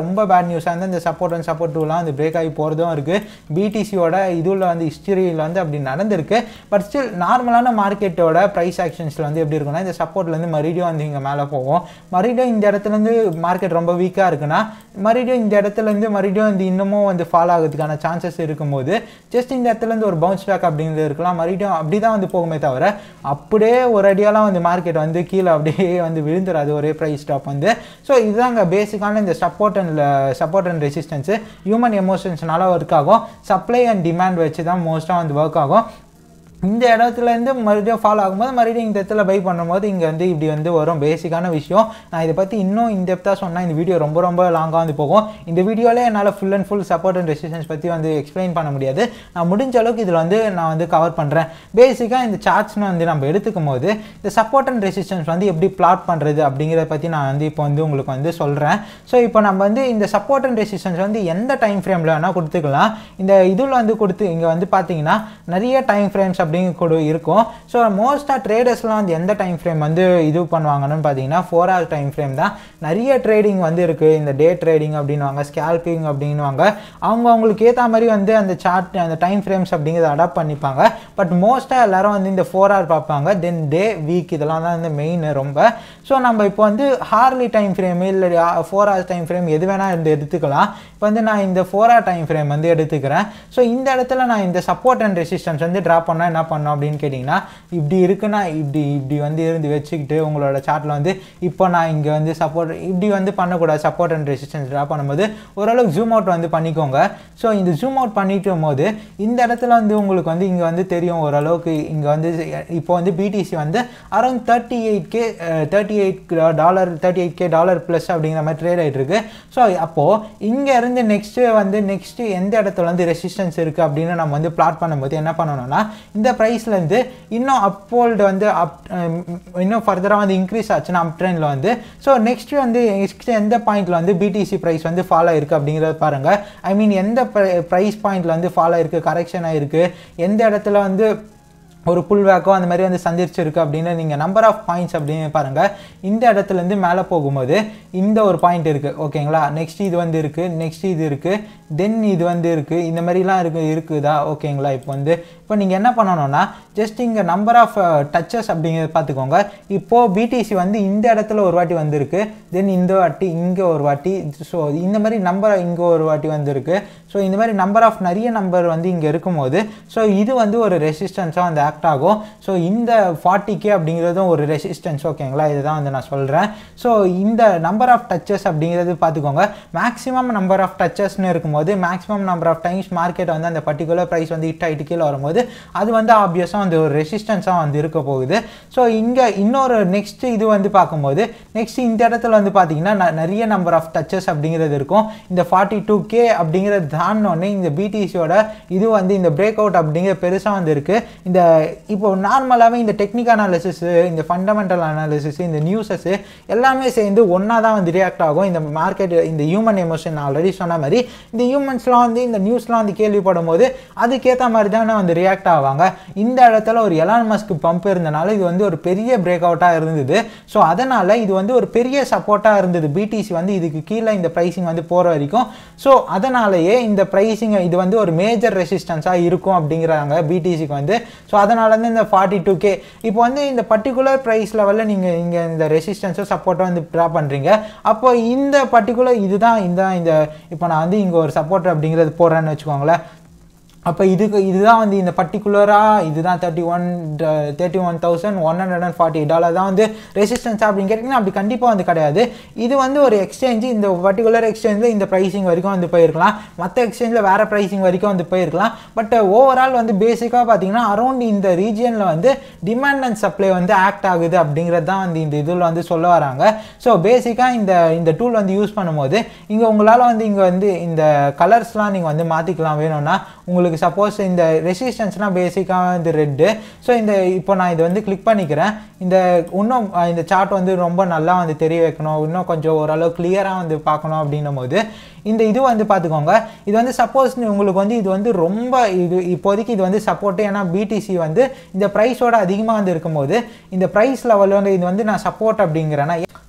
பேட் நியூஸாக இருந்தால் இந்த சப்போர்ட் ஒன் சப்போர்ட் டூலாம் வந்து பிரேக் ஆகி போகிறதும் இருக்குது பிடிசியோட இதுல வந்து ஹிஸ்டரியில் வந்து அப்படி நடந்திருக்கு பட் ஸ்டில் நார்மலான மார்க்கெட்டோட ப்ரைஸ் ஆக்ஷன்ஸில் வந்து எப்படி இருக்குன்னா இந்த சப்போர்ட்லேருந்து மறுபடியும் வந்து இங்கே மேலே போகும் மறுபடியும் இந்த இடத்துலேருந்து மார்க்கெட் ரொம்ப வீக்காக இருக்குன்னா மறுபடியும் இந்த இடத்துலேருந்து மறுபடியும் இந்த இன்னமும் வந்து ஃபால் ஆகிறதுக்கான சான்சஸ் இருக்கும்போது ஜஸ்ட் இந்த இடத்துலேருந்து ஒரு பவுன்ஸ் பேக் அப்படிங்கிறது இருக்கலாம் மறுபடியும் அப்படி தான் வந்து போகுமே தவிர அப்படியே ஒரு அடியாலாம் வந்து மார்க்கெட் வந்து கீழே அப்படியே வந்து விழுந்துராது ஒரே ப்ரைஸ் ஸ்டாப் வந்து ஸோ இதுதாங்க பேசிக்கான இந்த support and support and resistance human எமோஷன்ஸ்னால ஒர்க் ஆகும் சப்ளை அண்ட் டிமாண்ட் வச்சு தான் மோஸ்ட்டாக வந்து ஒர்க் ஆகும் இந்த இடத்துலேருந்து மறுபடியும் ஃபாலோ ஆகும்போது மறுபடியும் இந்த இடத்துல பை பண்ணும்போது இங்கே வந்து இப்படி வந்து வரும் பேசிக்கான விஷயம் நான் இதை பற்றி இன்னும் இந்த டெப்த்தாக சொன்னால் இந்த வீடியோ ரொம்ப ரொம்ப லாங்காக வந்து போகும் இந்த வீடியோவில் என்னால் full and full support and resistance பற்றி வந்து எக்ஸ்பிளைன் பண்ண முடியாது நான் முடிஞ்ச அளவுக்கு இதில் வந்து நான் வந்து கவர் பண்ணுறேன் பேசிக்காக இந்த சார்ட்ஸ்னு வந்து நம்ம எடுத்துக்கும் போது இந்த சப்போர்ட் அண்ட் ரெசிஸ்டன்ஸ் வந்து எப்படி பிளாட் பண்ணுறது அப்படிங்கிறத பற்றி நான் வந்து இப்போ வந்து உங்களுக்கு வந்து சொல்கிறேன் ஸோ இப்போ நம்ம வந்து இந்த சப்போர்ட் அண்ட் ரெசிஸ்டன்ஸ் வந்து எந்த டைம் ஃப்ரேமில் வேணால் கொடுத்துக்கலாம் இந்த இதில் வந்து கொடுத்து இங்கே வந்து பார்த்தீங்கன்னா நிறைய டைம் ஃப்ரேம்ஸ் அப்படிங்க கூட இருக்கும் ஸோ மோஸ்ட்டாக ட்ரேடர்ஸ்லாம் வந்து எந்த டைம் ஃப்ரேம் வந்து இது பண்ணுவாங்கன்னு பார்த்தீங்கன்னா ஃபோர் ஹவர் டைம் ஃப்ரேம் தான் நிறைய ட்ரேடிங் வந்து இருக்குது இந்த டே ட்ரேடிங் அப்படின்வாங்க ஸ்கேல்பிங் அப்படின்வாங்க அவங்க அவங்களுக்கு ஏற்ற மாதிரி வந்து அந்த சார்ட் அந்த டைம் ஃப்ரேம்ஸ் அப்படிங்கிறத அடாப்ட் பண்ணிப்பாங்க பட் மோஸ்ட்டாக எல்லாரும் வந்து இந்த ஃபோர் ஹவர் பார்ப்பாங்க தென் டே வீக் இதெல்லாம் தான் வந்து மெயின் ரொம்ப ஸோ நம்ம இப்போ வந்து ஹார்லி டைம் ஃப்ரேம் இல்லை ஃபோர் ஹவர்ஸ் டைம் ஃப்ரேம் எது வேணால் இருந்து எடுத்துக்கலாம் இப்போ வந்து நான் இந்த ஃபோர் ஹவர் டைம் ஃப்ரேம் வந்து எடுத்துக்கிறேன் ஸோ இந்த இடத்துல நான் இந்த சப்போர்ட் அண்ட் ரெசிஸ்டன்ஸ் வந்து ட்ரா பண்ணால் என்ன பண்ணோம் அப்படின்னு கேட்டிங்கன்னா இப்படி இருக்குன்னா இப்படி இப்படி வந்து இருந்து வச்சுக்கிட்டு உங்களோட சார்ட்டில் வந்து இப்போ நான் இங்கே வந்து சப்போர்ட் இப்படி வந்து பண்ணக்கூடாது சப்போர்ட் அண்ட் ரெசிஸ்டன்ஸ் ட்ரா பண்ணும்போது ஓரளவுக்கு ஜூம் அவுட் வந்து பண்ணிக்கோங்க ஸோ இந்த ஜூம் அவுட் பண்ணிட்டு போது இந்த இடத்துல வந்து உங்களுக்கு வந்து இங்கே வந்து தெரியும் ஓரளவுக்கு இங்கே வந்து இப்போ வந்து பிடிசி வந்து around thirty eight K thirty eight dollar thirty eight K dollar plus அப்படிங்கிற மாதிரி ட்ரேட் ஆகிட்டு இருக்கு ஸோ அப்போது இங்கே இருந்து நெக்ஸ்ட்டு வந்து நெக்ஸ்ட்டு எந்த இடத்துல வந்து ரெசிஸ்டன்ஸ் இருக்குது அப்படின்னு நம்ம வந்து பிளாட் பண்ணும்போது என்ன பண்ணணும்னா இந்த ப்ரைஸ்லேருந்து இன்னும் அப்போல்டு வந்து அப் இன்னும் ஃபர்தராக வந்து இன்க்ரீஸ் ஆச்சுன்னா அப் ட்ரெண்டில் வந்து ஸோ நெக்ஸ்ட் வந்து நெக்ஸ்ட் எந்த பாயிண்ட்டில் வந்து பிடிசி ப்ரைஸ் வந்து ஃபாலோ ஆயிருக்கு அப்படிங்கிறத பாருங்கள் ஐ மீன் எந்த ப்ரைஸ் பாயிண்ட்டில் வந்து ஃபாலோ ஆயிருக்கு கரெக்ஷன் ஆயிருக்கு எந்த இடத்துல வந்து ஒரு புல் வேக்கோ அந்த மாதிரி வந்து சந்திச்சிருக்கு அப்படின்னு நீங்கள் நம்பர் ஆஃப் பாயிண்ட்ஸ் அப்படின்னு பாருங்கள் இந்த இடத்துலேருந்து மேலே போகும்போது இந்த ஒரு பாயிண்ட் இருக்குது ஓகேங்களா நெக்ஸ்ட் இது வந்து இருக்குது நெக்ஸ்ட் இது இருக்குது தென் இது வந்து இருக்குது இந்த மாதிரிலாம் இருக்கு இருக்குதா ஓகேங்களா இப்போ வந்து இப்போ நீங்கள் என்ன பண்ணணும்னா ஜஸ்ட் இங்கே நம்பர் ஆஃப் டச்சஸ் அப்படிங்கிறத பார்த்துக்கோங்க இப்போது பிடிசி வந்து இந்த இடத்துல ஒரு வாட்டி வந்திருக்கு தென் இந்த வாட்டி இங்கே ஒரு வாட்டி ஸோ இந்த மாதிரி நம்பர் இங்கே ஒரு வாட்டி வந்திருக்கு ஸோ இந்த மாதிரி நம்பர் ஆஃப் நிறைய நம்பர் வந்து இங்கே இருக்கும்போது ஸோ இது வந்து ஒரு ரெசிஸ்டன்ஸாக வந்து ஆக்ட் ஆகும் ஸோ இந்த ஃபார்ட்டி கே அப்படிங்கிறதும் ஒரு ரெசிஸ்டன்ஸ் ஓகேங்களா இதுதான் வந்து நான் சொல்கிறேன் ஸோ இந்த நம்பர் ஆஃப் டச்சஸ் அப்படிங்கிறது பார்த்துக்கோங்க மேக்ஸிமம் நம்பர் ஆஃப் டச்சஸ்னு இருக்கும்போது maximum number of times market வந்து அந்த பர்டிகுலர் ப்ரைஸ் வந்து ஹிட் ஆகிட்டு கீழே வரும்போது அது வந்து ஆப்வியஸாக வந்து ஒரு ரெசிஸ்டன்ஸாக வந்து இருக்க போகுது ஸோ இங்கே இன்னொரு நெக்ஸ்ட் இது வந்து பார்க்கும்போது நெக்ஸ்ட் இந்த இடத்துல வந்து பார்த்தீங்கன்னா ந- நிறைய நம்பர் ஆஃப் டச்சஸ் அப்படிங்கிறது இருக்கும் இந்த ஃபார்ட்டி டூ கே அப்படிங்கிறது தாண்டினோடனே இந்த பிடிசியோட இது வந்து இந்த பிரேக் அவுட் அப்படிங்கிற பெருசாக வந்து இருக்குது இந்த இப்போ நார்மலாகவே இந்த டெக்னிக் அனாலிசிஸ் இந்த ஃபண்டமெண்டல் அனாலிசிஸ் இந்த நியூஸஸ் எல்லாமே சேர்ந்து ஒன்றா தான் வந்து ரியாக்ட் ஆகும் இந்த மார்க்கெட் இந்த ஹியூமன் எமோஷன் ஆல்ரெடி சொன்ன மாதிரி இந்த ஹியூமன்ஸ்லாம் வந்து இந்த நியூஸ்லாம் வந்து கேள்விப்படும் போது அதுக்கேற்ற மாதிரி தானே வந்து ரியாக்ட் ஆவாங்க இந்த இடத்துல ஒரு எலான் மஸ்க் பம்ப் இருந்தனால இது வந்து ஒரு பெரிய பிரேக் அவுட்டாக இருந்தது ஸோ அதனால் இது வந்து ஒரு பெரிய சப்போர்ட்டாக இருந்தது பிடிசி வந்து இதுக்கு கீழே இந்த ப்ரைஸிங் வந்து போகிற வரைக்கும் ஸோ அதனாலேயே இந்த ப்ரைஸிங் இது வந்து ஒரு மேஜர் ரெசிஸ்டன்ஸாக இருக்கும் அப்படிங்கிறாங்க பிடிசிக்கு வந்து ஸோ அதனால இருந்து இந்த ஃபார்ட்டி டூ கே இப்போ வந்து இந்த பர்டிகுலர் ப்ரைஸ் லெவலில் நீங்கள் இங்கே இந்த ரெசிஸ்டன்ஸோ சப்போர்ட்டோ வந்து ட்ரா பண்ணுறீங்க அப்போ இந்த பர்டிகுலர் இதுதான் இந்த இந்த இப்போ நான் வந்து இங்கே ஒரு சப்போர்ட் அப்படிங்கிறது போடுறேன்னு வச்சுக்கோங்களேன் அப்போ இதுக்கு இதுதான் வந்து இந்த பர்டிகுலராக இதுதான் thirty one thirty one thousand one hundred and forty dollar தான் வந்து ரெசிஸ்டன்ஸ் அப்படின்னு கேட்டிங்கன்னா அப்படி கண்டிப்பாக வந்து கிடையாது இது வந்து ஒரு எக்ஸ்சேஞ்சு இந்த பர்டிகுலர் எக்ஸ்சேஞ்சில் இந்த ப்ரைஸிங் வரைக்கும் வந்து போயிருக்கலாம் மற்ற எக்ஸ்சேஞ்சில் வேறு ப்ரைஸிங் வரைக்கும் வந்து போயிருக்கலாம் பட் ஓவரால் வந்து பேசிக்காக பார்த்தீங்கன்னா அரௌண்ட் இந்த ரீஜியனில் வந்து டிமாண்ட் அண்ட் சப்ளை வந்து ஆக்ட் ஆகுது அப்படிங்கிறது தான் வந்து இந்த இதில் வந்து சொல்ல வராங்க ஸோ பேசிக்காக இந்த இந்த டூல் வந்து யூஸ் பண்ணும்போது இங்கே உங்களால் வந்து இங்கே வந்து இந்த கலர்ஸ்லாம் நீங்கள் வந்து மாற்றிக்கலாம் வேணும்னா உங்களுக்கு சப்போஸ் இந்த ரெசிஸ்டன்ஸ்னால் பேசிக்காக வந்து ரெட்டு ஸோ இந்த இப்போ நான் இதை வந்து கிளிக் பண்ணிக்கிறேன் இந்த இன்னும் அஹ், இந்த சார்ட் வந்து ரொம்ப நல்லா வந்து தெரிய வைக்கணும் இன்னும் கொஞ்சம் ஓரளவு கிளியராக வந்து பார்க்கணும் அப்படின்னும் போது இந்த இது வந்து பார்த்துக்கோங்க இது வந்து சப்போஸ் உங்களுக்கு வந்து இது வந்து ரொம்ப இது இப்போதைக்கு இது வந்து சப்போர்ட்டு ஏன்னா பிடிசி வந்து இந்த ப்ரைஸோட அதிகமாக வந்து இருக்கும்போது இந்த ப்ரைஸ் லெவலில் வந்து இது வந்து நான் சப்போர்ட் அப்படிங்கிறேன்னா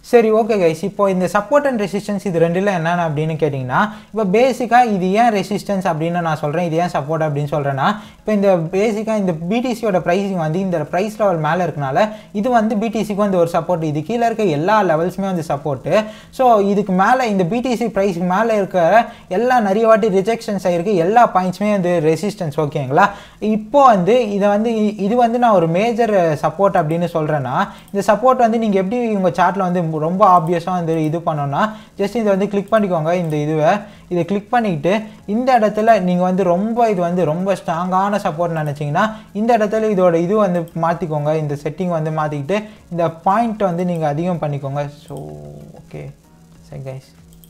சரி ஓகே கைஸ் இப்போ இந்த சப்போர்ட் அண்ட் ரெசிஸ்டன்ஸ் இது ரெண்டுல என்னென்ன அப்படின்னு கேட்டிங்கன்னா இப்போ பேசிக்காக இது ஏன் ரெசிஸ்டன்ஸ் அப்படின்னு நான் சொல்கிறேன் இது ஏன் சப்போர்ட் அப்படின்னு சொல்கிறேன்னா இப்போ இந்த பேசிக்காக இந்த பிடிசியோட ப்ரைஸிங் வந்து இந்த ப்ரைஸ் லெவல் மேலே இருக்கனால இது வந்து பிடிசிக்கு வந்து ஒரு சப்போர்ட் இது கீழே இருக்க எல்லா லெவல்ஸுமே வந்து சப்போர்ட்டு ஸோ இதுக்கு மேலே இந்த பிடிசி ப்ரைஸ்க்கு மேலே இருக்க எல்லா நிறைய வாட்டி ரிஜெக்ஷன்ஸ் ஆகிருக்கு எல்லா பாயிண்ட்ஸுமே வந்து ரெசிஸ்டன்ஸ் ஓகேங்களா இப்போ வந்து இதை வந்து இ- இது வந்து நான் ஒரு மேஜர் சப்போர்ட் அப்படின்னு சொல்கிறேன்னா இந்த சப்போர்ட் வந்து நீங்கள் எப்படி உங்கள் சார்ட்டில் வந்து ரொம்ப ஆப்வியஸாக வந்து இது பண்ணோன்னா ஜஸ்ட் இதை வந்து கிளிக் பண்ணிக்கோங்க இந்த இதுவை இதை கிளிக் பண்ணிக்கிட்டு இந்த இடத்துல நீங்கள் வந்து ரொம்ப இது வந்து ரொம்ப ஸ்ட்ராங்கான சப்போர்ட் நினச்சிங்கன்னா இந்த இடத்துல இதோட இது வந்து மாற்றிக்கோங்க இந்த செட்டிங் வந்து மாற்றிக்கிட்டு இந்த பாயிண்ட் வந்து நீங்கள் அதிகம் பண்ணிக்கோங்க ஸோ ஓகே சரி கைஸ்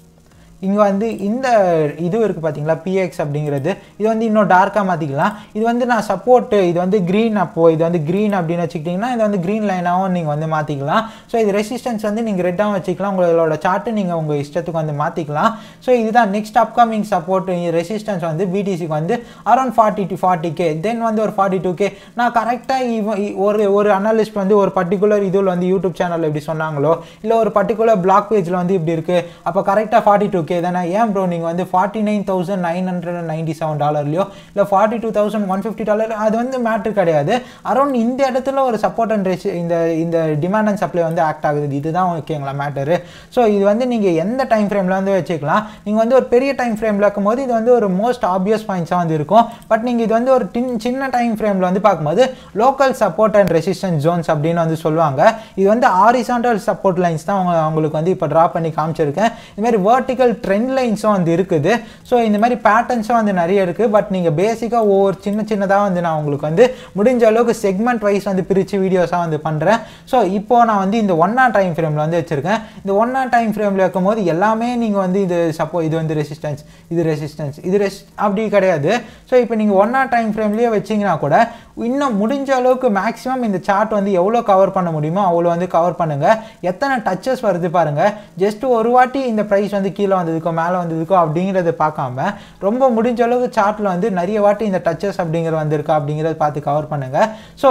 இங்கே வந்து இந்த இது இருக்குது பார்த்தீங்களா பிஎக்ஸ் அப்படிங்கிறது இது வந்து இன்னும் டார்க்காக மாற்றிக்கலாம் இது வந்து நான் சப்போர்ட்டு இது வந்து க்ரீன் அப்போது இது வந்து க்ரீன் அப்படின்னு வச்சுக்கிட்டிங்கன்னா இது வந்து க்ரீன் லைனாகவும் நீங்கள் வந்து மாற்றிக்கலாம் ஸோ இது ரெசிஸ்டன்ஸ் வந்து நீங்கள் ரெட்டாகவும் வச்சுக்கலாம் உங்களோட சார்ட்டு நீங்கள் உங்கள் இஷ்டத்துக்கு வந்து மாற்றிக்கலாம் ஸோ இதுதான் நெக்ஸ்ட் அப்கமிங் சப்போர்ட் ரெசிஸ்டன்ஸ் வந்து பிடிசிக்கு வந்து around forty to forty K then வந்து ஒரு ஃபார்ட்டி டூ கே நான் கரெக்டாக ஒரு ஒரு அனலிஸ்ட் வந்து ஒரு பர்டிகுலர் இதில் வந்து யூடியூப் சேனலில் இப்படி சொன்னாங்களோ இல்லை ஒரு பர்டிகுலர் பிளாக் பேஜில் வந்து இப்படி இருக்குது அப்போ கரெக்டாக ஃபார்ட்டி டூ கே தானே ஏன் ப்ரோ நீங்கள் வந்து forty nine thousand nine hundred ninety seven டாலர்லையோ இல்லை forty two thousand one fifty dollar அது வந்து மேட்ரு கிடையாது அரௌண்ட் இந்த இடத்துல ஒரு சப்போர்ட் அண்ட் ரெசி இந்த இந்த டிமாண்ட் அண்ட் சப்ளை வந்து ஆக்ட் ஆகுது இதுதான் ஓகேங்களா மேட்டரு ஸோ இது வந்து நீங்கள் எந்த டைம் ஃப்ரேமில் வந்து வச்சுக்கலாம் நீங்கள் வந்து ஒரு பெரிய டைம் ஃப்ரேமில் இருக்கும்போது இது வந்து ஒரு மோஸ்ட் ஆப்வியஸ் பாயிண்ட்ஸாக வந்து இருக்கும் பட் நீங்கள் இது வந்து ஒரு டின் சின்ன டைம் ஃப்ரேமில் வந்து பார்க்கும்போது local support and resistance zones அப்படின்னு வந்து சொல்லுவாங்க இது வந்து ஆரிசாண்டல் சப்போர்ட் லைன்ஸ் தான் அவங்க அவங்களுக்கு வந்து இப்போ ட்ரா பண்ணி காமிச்சிருக்கேன் இந்த மாதிரி வேர்ட்டிக்கல் ட்ரெண்ட் லைன்ஸும் வந்து இருக்குது ஸோ இந்த மாதிரி பேட்டர்ன்ஸும் வந்து நிறைய இருக்குது பட் நீங்கள் பேசிக்காக ஒவ்வொரு சின்ன சின்னதாக வந்து நான் உங்களுக்கு வந்து முடிஞ்ச அளவுக்கு செக்மெண்ட் வைஸ் வந்து பிரித்து வீடியோஸாக வந்து பண்ணுறேன் ஸோ இப்போ நான் வந்து இந்த ஒன் ஆர் டைம் ஃப்ரேமில் வந்து வச்சுருக்கேன் இந்த ஒன் ஆர் டைம் ஃப்ரேமில் இருக்கும்போது எல்லாமே நீங்கள் வந்து இது சப்போ இது வந்து ரெசிஸ்டன்ஸ் இது ரெசிஸ்டன்ஸ் இது ரெஸ் அப்படி கிடையாது ஸோ இப்போ நீங்கள் ஒன் ஆர் டைம் ஃப்ரேம்லேயே வச்சிங்கன்னா கூட இன்னும் முடிஞ்ச அளவுக்கு மேக்ஸிமம் இந்த சார்ட் வந்து எவ்வளோ கவர் பண்ண முடியுமோ அவ்வளோ வந்து கவர் பண்ணுங்கள் எத்தனை டச்சஸ் வருது பாருங்கள் ஜஸ்ட் ஒரு வாட்டி இந்த ப்ரைஸ் வந்து கீழே வந்ததுக்கோ மேலே வந்ததுக்கோ அப்படிங்கிறத பார்க்காம ரொம்ப முடிஞ்ச அளவுக்கு சார்ட்டில் வந்து நிறைய வாட்டி இந்த டச்சஸ் அப்படிங்கிற வந்திருக்கா அப்படிங்கிறத பார்த்து கவர் பண்ணுங்கள் ஸோ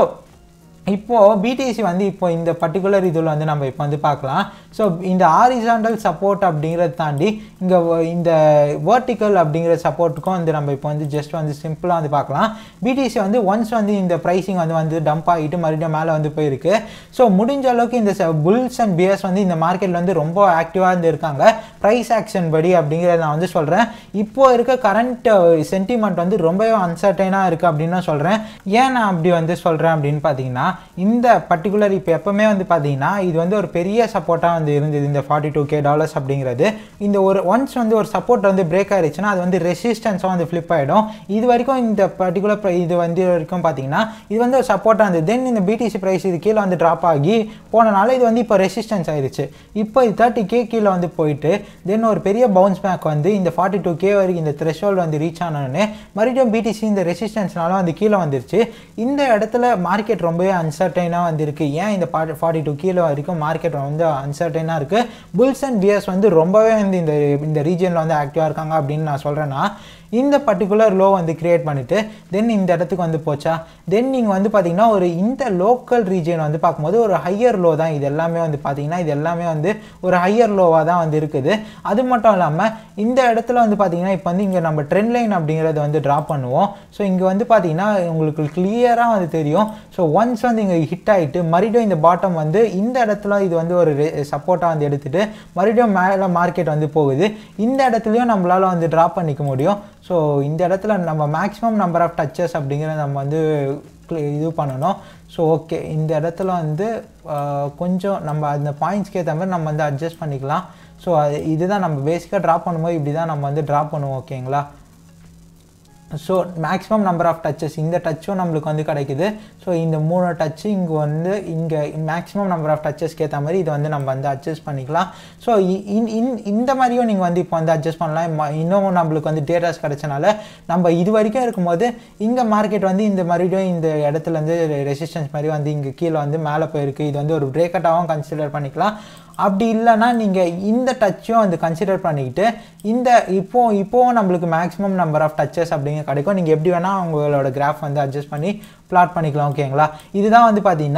இப்போது பிடிசி வந்து இப்போ இந்த பர்டிகுலர் இதில் வந்து நம்ம இப்போ வந்து பார்க்கலாம் ஸோ இந்த ஆரிசாண்டல் சப்போர்ட் அப்படிங்கிறத தாண்டி இங்கே இந்த வேர்ட்டிக்கல் அப்படிங்கிற சப்போர்ட்டுக்கும் வந்து நம்ம இப்போ வந்து ஜஸ்ட் வந்து சிம்பிளாக வந்து பார்க்கலாம் பிடிசி வந்து ஒன்ஸ் வந்து இந்த ப்ரைஸிங் வந்து வந்து டம்ப் ஆகிட்டு மறுபடியும் மேலே வந்து போயிருக்கு ஸோ முடிஞ்ச அளவுக்கு இந்த புல்ஸ் அண்ட் பியர்ஸ் வந்து இந்த மார்க்கெட்டில் வந்து ரொம்ப ஆக்டிவாக இருந்து இருக்காங்க ப்ரைஸ் ஆக்ஷன் படி அப்படிங்கிறத நான் வந்து சொல்கிறேன் இப்போ இருக்க கரண்ட் சென்டிமெண்ட் வந்து ரொம்பவே அன்சர்டைனாக இருக்குது அப்படின்னு நான் சொல்கிறேன் ஏன் நான் அப்படி வந்து சொல்கிறேன் அப்படின்னு பார்த்தீங்கன்னா இந்த பர்டிகுலர் இப்போ எப்பவுமே வந்து பார்த்தீங்கன்னா இது வந்து ஒரு பெரிய சப்போர்ட்டாக வந்து இருந்தது இந்த ஃபார்ட்டி டூ கே டாலர்ஸ் அப்படிங்கிறது இந்த ஒரு ஒன்ஸ் வந்து ஒரு சப்போர்ட் வந்து பிரேக் ஆயிடுச்சுன்னா அது வந்து ரெசிஸ்டன்ஸாக வந்து ஃப்ளிப் ஆகிடும் இது வரைக்கும் இந்த பர்டிகுலர் இது வந்து வரைக்கும் பார்த்தீங்கன்னா இது வந்து ஒரு சப்போர்ட்டாக இருந்தது தென் இந்த பிடிசி ப்ரைஸ் இது கீழே வந்து ட்ராப் ஆகி போனனால இது வந்து இப்போ ரெசிஸ்டன்ஸ் ஆயிடுச்சு இப்போ இது தேர்ட்டி கே கீழே வந்து போயிட்டு தென் ஒரு பெரிய பவுன்ஸ் பேக் வந்து இந்த ஃபார்ட்டி டூ கே வரைக்கும் இந்த த்ரெஷோல்டு வந்து ரீச் ஆனோடனே மறுபடியும் பிடிசி இந்த ரெசிஸ்டன்ஸ்னால வந்து கீழே வந்துருச்சு இந்த இடத்துல மார்க்கெட் ரொம்பவே அன்சர்டைனாக வந்திருக்கு ஏன் இந்த ஃபார்ட்டி டூ கீழே வரைக்கும் மார்க்கெட் வந்து அன்சர்டைனாக இருக்குது புல்ஸ் அண்ட் பியர்ஸ் வந்து ரொம்பவே வந்து இந்த இந்த ரீஜனில் வந்து ஆக்டிவாக இருக்காங்க அப்படின்னு நான் சொல்கிறேன்னா இந்த பர்டிகுலர் லோ வந்து கிரியேட் பண்ணிவிட்டு தென் இந்த இடத்துக்கு வந்து போச்சா தென் நீங்கள் வந்து பார்த்தீங்கன்னா ஒரு இந்த லோக்கல் ரீஜன் வந்து பார்க்கும்போது ஒரு ஹையர் லோ தான் இது எல்லாமே வந்து பார்த்தீங்கன்னா இது எல்லாமே வந்து ஒரு ஹையர் லோவாக தான் வந்து இருக்குது அது மட்டும் இல்லாமல் இந்த இடத்துல வந்து பார்த்தீங்கன்னா இப்போ வந்து இங்கே நம்ம ட்ரெண்ட் லைன் அப்படிங்கிறத வந்து ட்ரா பண்ணுவோம் ஸோ இங்கே வந்து பார்த்தீங்கன்னா உங்களுக்கு கிளியராக வந்து தெரியும் ஸோ ஒன்ஸ் வந்து இங்கே ஹிட் ஆகிட்டு மறுபடியும் இந்த பாட்டம் வந்து இந்த இடத்துல இது வந்து ஒரு சப்போர்ட்டாக வந்து எடுத்துகிட்டு மறுபடியும் மேலே மார்க்கெட் வந்து போகுது இந்த இடத்துலையும் நம்மளால் வந்து ட்ரா பண்ணிக்க முடியும் ஸோ இந்த இடத்துல நம்ம மேக்ஸிமம் நம்பர் ஆஃப் டச்சஸ் அப்படிங்கிறத நம்ம வந்து இது பண்ணணும் ஸோ ஓகே இந்த இடத்துல வந்து கொஞ்சம் நம்ம அந்த பாயிண்ட்ஸ்க்கு ஏற்ற மாதிரி நம்ம வந்து அட்ஜஸ்ட் பண்ணிக்கலாம் ஸோ இதுதான் நம்ம பேசிக்காக ட்ரா பண்ணும்போது இப்படி தான் நம்ம வந்து ட்ரா பண்ணுவோம் ஓகேங்களா so maximum number of touches இந்த டச்சும் நம்மளுக்கு வந்து கிடைக்குது ஸோ இந்த மூணு டச்சு இங்கே வந்து இங்கே மேக்ஸிமம் நம்பர் ஆஃப் டச்சஸ்க்கு ஏற்ற மாதிரி இதை வந்து நம்ம வந்து அட்ஜஸ்ட் பண்ணிக்கலாம் ஸோ இந்த மாதிரியும் நீங்கள் வந்து இப்போ வந்து அட்ஜஸ்ட் பண்ணலாம் இன்னும் நம்மளுக்கு வந்து டேட்டாஸ் கிடைச்சனால நம்ம இது வரைக்கும் இருக்கும்போது இங்கே மார்க்கெட் வந்து இந்த மறுபடியும் இந்த இடத்துல வந்து ரெசிஸ்டன்ஸ் மாதிரி வந்து இங்கே கீழே வந்து மேலே போயிருக்கு இது வந்து ஒரு பிரேக்கட்டாகவும் கன்சிடர் பண்ணிக்கலாம் அப்படி இல்லைன்னா நீங்கள் இந்த டச்சும் வந்து கன்சிடர் பண்ணிக்கிட்டு இந்த இப்போ இப்போவும் நம்மளுக்கு மேக்ஸிமம் நம்பர் ஆஃப் டச்சஸ் அப்படிங்க கிடைக்கும் நீங்கள் எப்படி வேணால் உங்களோட கிராஃப் வந்து அட்ஜஸ்ட் பண்ணி பிளாட் பண்ணிக்கலாம் ஓகேங்களா இதுதான் வந்து பார்த்தீங்கன்னா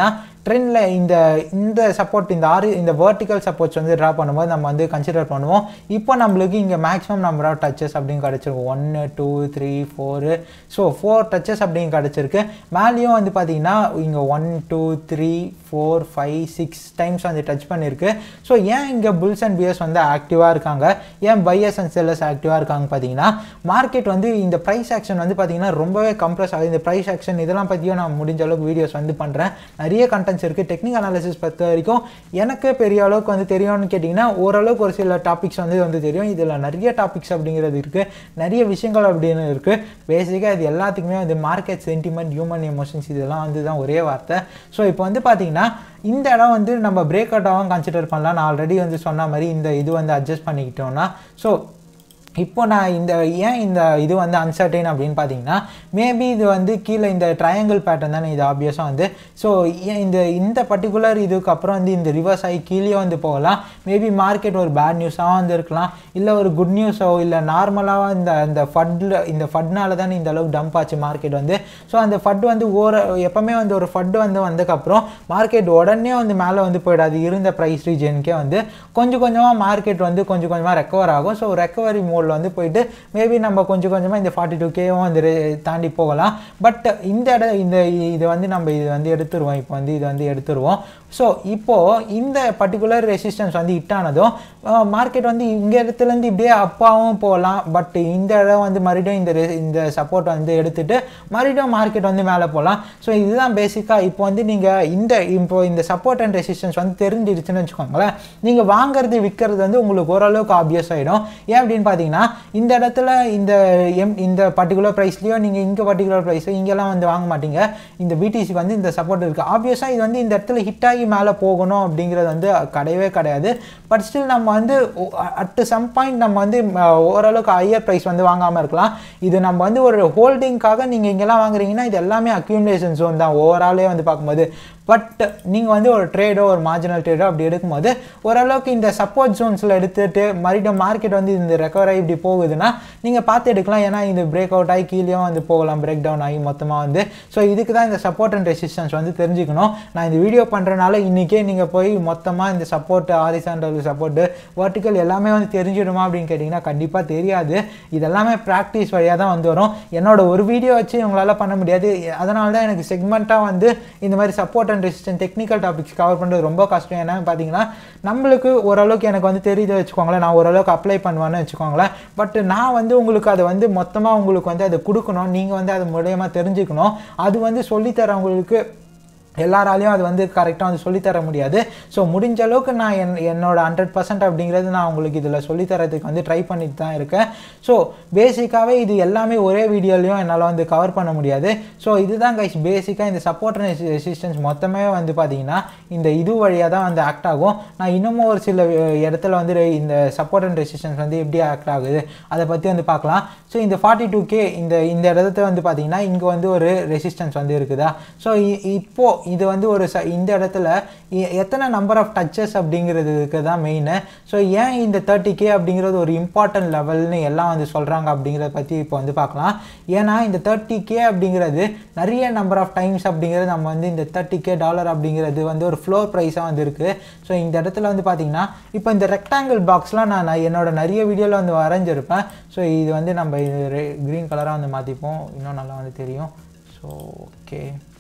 ட்ரெண்டில் இந்த இந்த சப்போர்ட் இந்த ஆறு இந்த வெர்டிக்கல் சப்போர்ட்ஸ் வந்து ட்ரா பண்ணும்போது நம்ம வந்து கன்சிடர் பண்ணுவோம் இப்போ நம்மளுக்கு இங்கே மேக்ஸிமம் நம்பர் ஆஃப் டச்சஸ் அப்படின்னு கிடச்சிருக்கும் ஒன்று two three four so four touches அப்படின்னு கிடச்சிருக்கு மேலேயும் வந்து பார்த்தீங்கன்னா இங்கே one two three four five six times வந்து டச் பண்ணியிருக்கு ஸோ ஏன் இங்கே புல்ஸ் அண்ட் பியர்ஸ் வந்து ஆக்டிவாக இருக்காங்க ஏன் பையர்ஸ் அண்ட் செல்லர்ஸ் ஆக்டிவாக இருக்காங்க பார்த்தீங்கன்னா மார்க்கெட் வந்து இந்த ப்ரைஸ் ஆக்ஷன் வந்து பார்த்தீங்கன்னா ரொம்பவே கம்ப்ரஸ் ஆகுது இந்த ப்ரைஸ் ஆக்ஷன் இதெல்லாம் பற்றியும் நான் முடிஞ்ச அளவுக்கு வீடியோஸ் வந்து பண்ணுறேன் நிறைய கண்டென்ட்ஸ் இருக்குது டெக்னிக் அனாலிசிஸ் பொறுத்த வரைக்கும் எனக்கு பெரிய அளவுக்கு வந்து தெரியும்னு கேட்டிங்கன்னா ஓரளவுக்கு ஒரு சில டாபிக்ஸ் வந்து வந்து தெரியும் இதில் நிறைய டாபிக்ஸ் அப்படிங்கிறது இருக்குது நிறைய விஷயங்கள் அப்படின்னு இருக்குது பேசிக்காக இது எல்லாத்துக்குமே வந்து மார்க்கெட் சென்டிமெண்ட் ஹியூமன் எமோஷன்ஸ் இதெல்லாம் வந்து தான் ஒரே வார்த்தை ஸோ இப்போ வந்து பார்த்தீங்கன்னா இந்த இடம் வந்து நம்ம பிரேக் அவுட்டாகவும் கன்சிடர் பண்ணலாம் நான் ஆல்ரெடி வந்து சொன்ன மாதிரி இந்த இது வந்து அட்ஜஸ்ட் பண்ணிக்கிட்டோம்னா ஸோ இப்போ நான் இந்த ஏன் இந்த இது வந்து அன்சர்டைன் அப்படின்னு பார்த்தீங்கன்னா மேபி இது வந்து கீழே இந்த ட்ரையாங்கிள் பேட்டர்ன் தானே இது ஆப்வியஸாக வந்து ஸோ ஏன் இந்த இந்த பர்டிகுலர் இதுக்கு அப்புறம் வந்து இந்த ரிவர்ஸ் ஆகி கீழே வந்து போகலாம் மேபி மார்க்கெட் ஒரு பேட் நியூஸாக வந்து இருக்கலாம் இல்லை ஒரு குட் நியூஸோ இல்லை நார்மலாக இந்த இந்த ஃபட்டில் இந்த ஃபட்னால தானே இந்த அளவுக்கு டம்ப் ஆச்சு மார்க்கெட் வந்து ஸோ அந்த ஃபட் வந்து ஓர எப்போவுமே வந்து ஒரு ஃபட் வந்து வந்ததுக்கப்புறம் மார்க்கெட் உடனே வந்து மேலே வந்து போயிடாது இருந்த ப்ரைஸ் ரீஜனுக்கே வந்து கொஞ்சம் கொஞ்சமாக மார்க்கெட் வந்து கொஞ்சம் கொஞ்சமாக ரெக்கவர் ஆகும் ஸோ ரெக்கவரி மோட் மோடில் வந்து போயிட்டு மேபி நம்ம கொஞ்சம் கொஞ்சமாக இந்த ஃபார்ட்டி டூ கேவும் வந்து தாண்டி போகலாம் பட் இந்த இட இந்த இது வந்து நம்ம இது வந்து எடுத்துருவோம் இப்போ வந்து இது வந்து எடுத்துருவோம் ஸோ இப்போது இந்த பர்டிகுலர் ரெசிஸ்டன்ஸ் வந்து ஹிட் ஆனதும் மார்க்கெட் வந்து இங்கே இடத்துலேருந்து இப்படியே அப்பாவும் போகலாம் பட் இந்த இடம் வந்து மறுபடியும் இந்த இந்த சப்போர்ட் வந்து எடுத்துகிட்டு மறுபடியும் மார்க்கெட் வந்து மேலே போகலாம் ஸோ இதுதான் பேசிக்காக இப்போ வந்து நீங்கள் இந்த இப்போ இந்த சப்போர்ட் அண்ட் ரெசிஸ்டன்ஸ் வந்து தெரிஞ்சிருச்சுன்னு வச்சுக்கோங்களேன் நீங்கள் வாங்குறது விற்கிறது வந்து உங்களுக்கு ஓரளவுக்கு ஆப்வியஸ் ஆகிடும் ஏன் அப்படின்னு பார்த்தீங்கன்னா இந்த இடத்துல இந்த எம் இந்த பர்டிகுலர் ப்ரைஸ்லையோ நீங்கள் இங்கே பர்டிகுலர் ப்ரைஸோ இங்கெல்லாம் வந்து வாங்க மாட்டீங்க இந்த பிடிசி வந்து இந்த சப்போர்ட் இருக்குது ஆப்வியஸாக இது வந்து இந்த இடத்துல ஹிட் ஆகி மேலே போகணும் அப்படிங்கிறது வந்து கிடையவே கிடையாது பட் ஸ்டில் நம்ம வந்து அட் சம் பாயிண்ட் நம்ம வந்து ஓரளவுக்கு ஹையர் ப்ரைஸ் வந்து வாங்காமல் இருக்கலாம் இது நம்ம வந்து ஒரு ஹோல்டிங்காக நீங்கள் இங்கெல்லாம் வாங்குறீங்கன்னா இது எல்லாமே அக்யூமுலேஷன் ஜோன் தான் ஓவராலே வந்து பார்க்கும்போது பட் நீங்கள் வந்து ஒரு ட்ரேடோ ஒரு மார்ஜினல் ட்ரேடோ அப்படி எடுக்கும்போது ஓரளவுக்கு இந்த சப்போர்ட் ஜோன்ஸில் எடுத்துகிட்டு மறுபடியும் மார்க்கெட் வந்து இந்த ரெக்கவர் ஆகி இப்படி போகுதுன்னா நீங்கள் பார்த்து எடுக்கலாம் ஏன்னா இது பிரேக் அவுட் ஆகி கீழேயும் வந்து போகலாம் பிரேக் டவுன் ஆகி மொத்தமாக வந்து ஸோ இதுக்கு தான் இந்த சப்போர்ட் அண்ட் ரெசிஸ்டன்ஸ் வந்து தெரிஞ்சுக்கணும் நான் இந்த வீடியோ பண்ணுறனால இன்றைக்கே நீங்கள் போய் மொத்தமாக இந்த சப்போர்ட் ஆரிசாண்டல் சப்போர்ட்டு வர்டிக்கல் எல்லாமே வந்து தெரிஞ்சிடுமா அப்படின்னு கேட்டிங்கன்னா கண்டிப்பாக தெரியாது இதெல்லாமே ப்ராக்டிஸ் வழியாக தான் வந்து வரும் என்னோட ஒரு வீடியோ வச்சு உங்களால் பண்ண முடியாது அதனால தான் எனக்கு செக்மெண்ட்டாக வந்து இந்த மாதிரி support and resistant technical topics cover பண்ணுறது ரொம்ப கஷ்டம் ஏன்னா பார்த்தீங்கன்னா நம்மளுக்கு ஓரளவுக்கு எனக்கு வந்து தெரியுது வச்சுக்கோங்களேன் நான் ஓரளவுக்கு அப்ளை பண்ணுவேன்னு வச்சுக்கோங்களேன் பட் நான் வந்து உங்களுக்கு அதை வந்து மொத்தமாக உங்களுக்கு வந்து அதை கொடுக்கணும் நீங்கள் வந்து அது மூலியமாக தெரிஞ்சுக்கணும் அது வந்து சொல்லித்தரவங்களுக்கு எல்லாராலையும் அது வந்து கரெக்டாக வந்து சொல்லித்தர முடியாது ஸோ முடிஞ்ச அளவுக்கு நான் என் என்னோட ஹண்ட்ரட் பர்சன்ட் அப்படிங்கிறது நான் உங்களுக்கு இதில் சொல்லித்தரதுக்கு வந்து ட்ரை பண்ணிட்டு தான் இருக்கேன் ஸோ பேசிக்காகவே இது எல்லாமே ஒரே வீடியோலையும் என்னால் வந்து கவர் பண்ண முடியாது ஸோ இதுதான் கைஸ் பேசிக்காக இந்த சப்போர்ட் அண்ட் ரெசிஸ்டன்ஸ் மொத்தமே வந்து பார்த்தீங்கன்னா இந்த இது வழியாக தான் வந்து ஆக்ட் ஆகும் நான் இன்னமும் ஒரு சில இடத்துல வந்து இந்த சப்போர்ட் அண்ட் ரெசிஸ்டன்ஸ் வந்து எப்படி ஆக்ட் ஆகுது அதை பற்றி வந்து பார்க்கலாம் ஸோ இந்த ஃபார்ட்டி டூ கே இந்த இந்த இடத்த வந்து பார்த்தீங்கன்னா இங்கே வந்து ஒரு ரெசிஸ்டன்ஸ் வந்து இருக்குதா ஸோ இப்போது இது வந்து ஒரு ச இந்த இடத்துல எத்தனை நம்பர் ஆஃப் டச்சஸ் அப்படிங்கிறதுக்கு தான் மெயின் ஸோ ஏன் இந்த தேர்ட்டி கே அப்படிங்கிறது ஒரு இம்பார்ட்டன்ட் லெவல்னு எல்லாம் வந்து சொல்கிறாங்க அப்படிங்கிறத பற்றி இப்போ வந்து பார்க்கலாம் ஏன்னா இந்த தேர்ட்டி கே அப்படிங்கிறது நிறைய நம்பர் ஆஃப் டைம்ஸ் அப்படிங்கிறது நம்ம வந்து இந்த தேர்ட்டி கே டாலர் அப்படிங்கிறது வந்து ஒரு ஃப்ளோர் ப்ரைஸாக வந்து இருக்குது ஸோ இந்த இடத்துல வந்து பார்த்திங்கன்னா இப்போ இந்த ரெக்டாங்கிள் பாக்ஸ்லாம் நான் என்னோட நிறைய வீடியோவில் வந்து வரைஞ்சிருப்பேன் ஸோ இது வந்து நம்ம க்ரீன் கலராக வந்து மாற்றிப்போம் இன்னும் நல்லா வந்து தெரியும் ஸோ ஓகே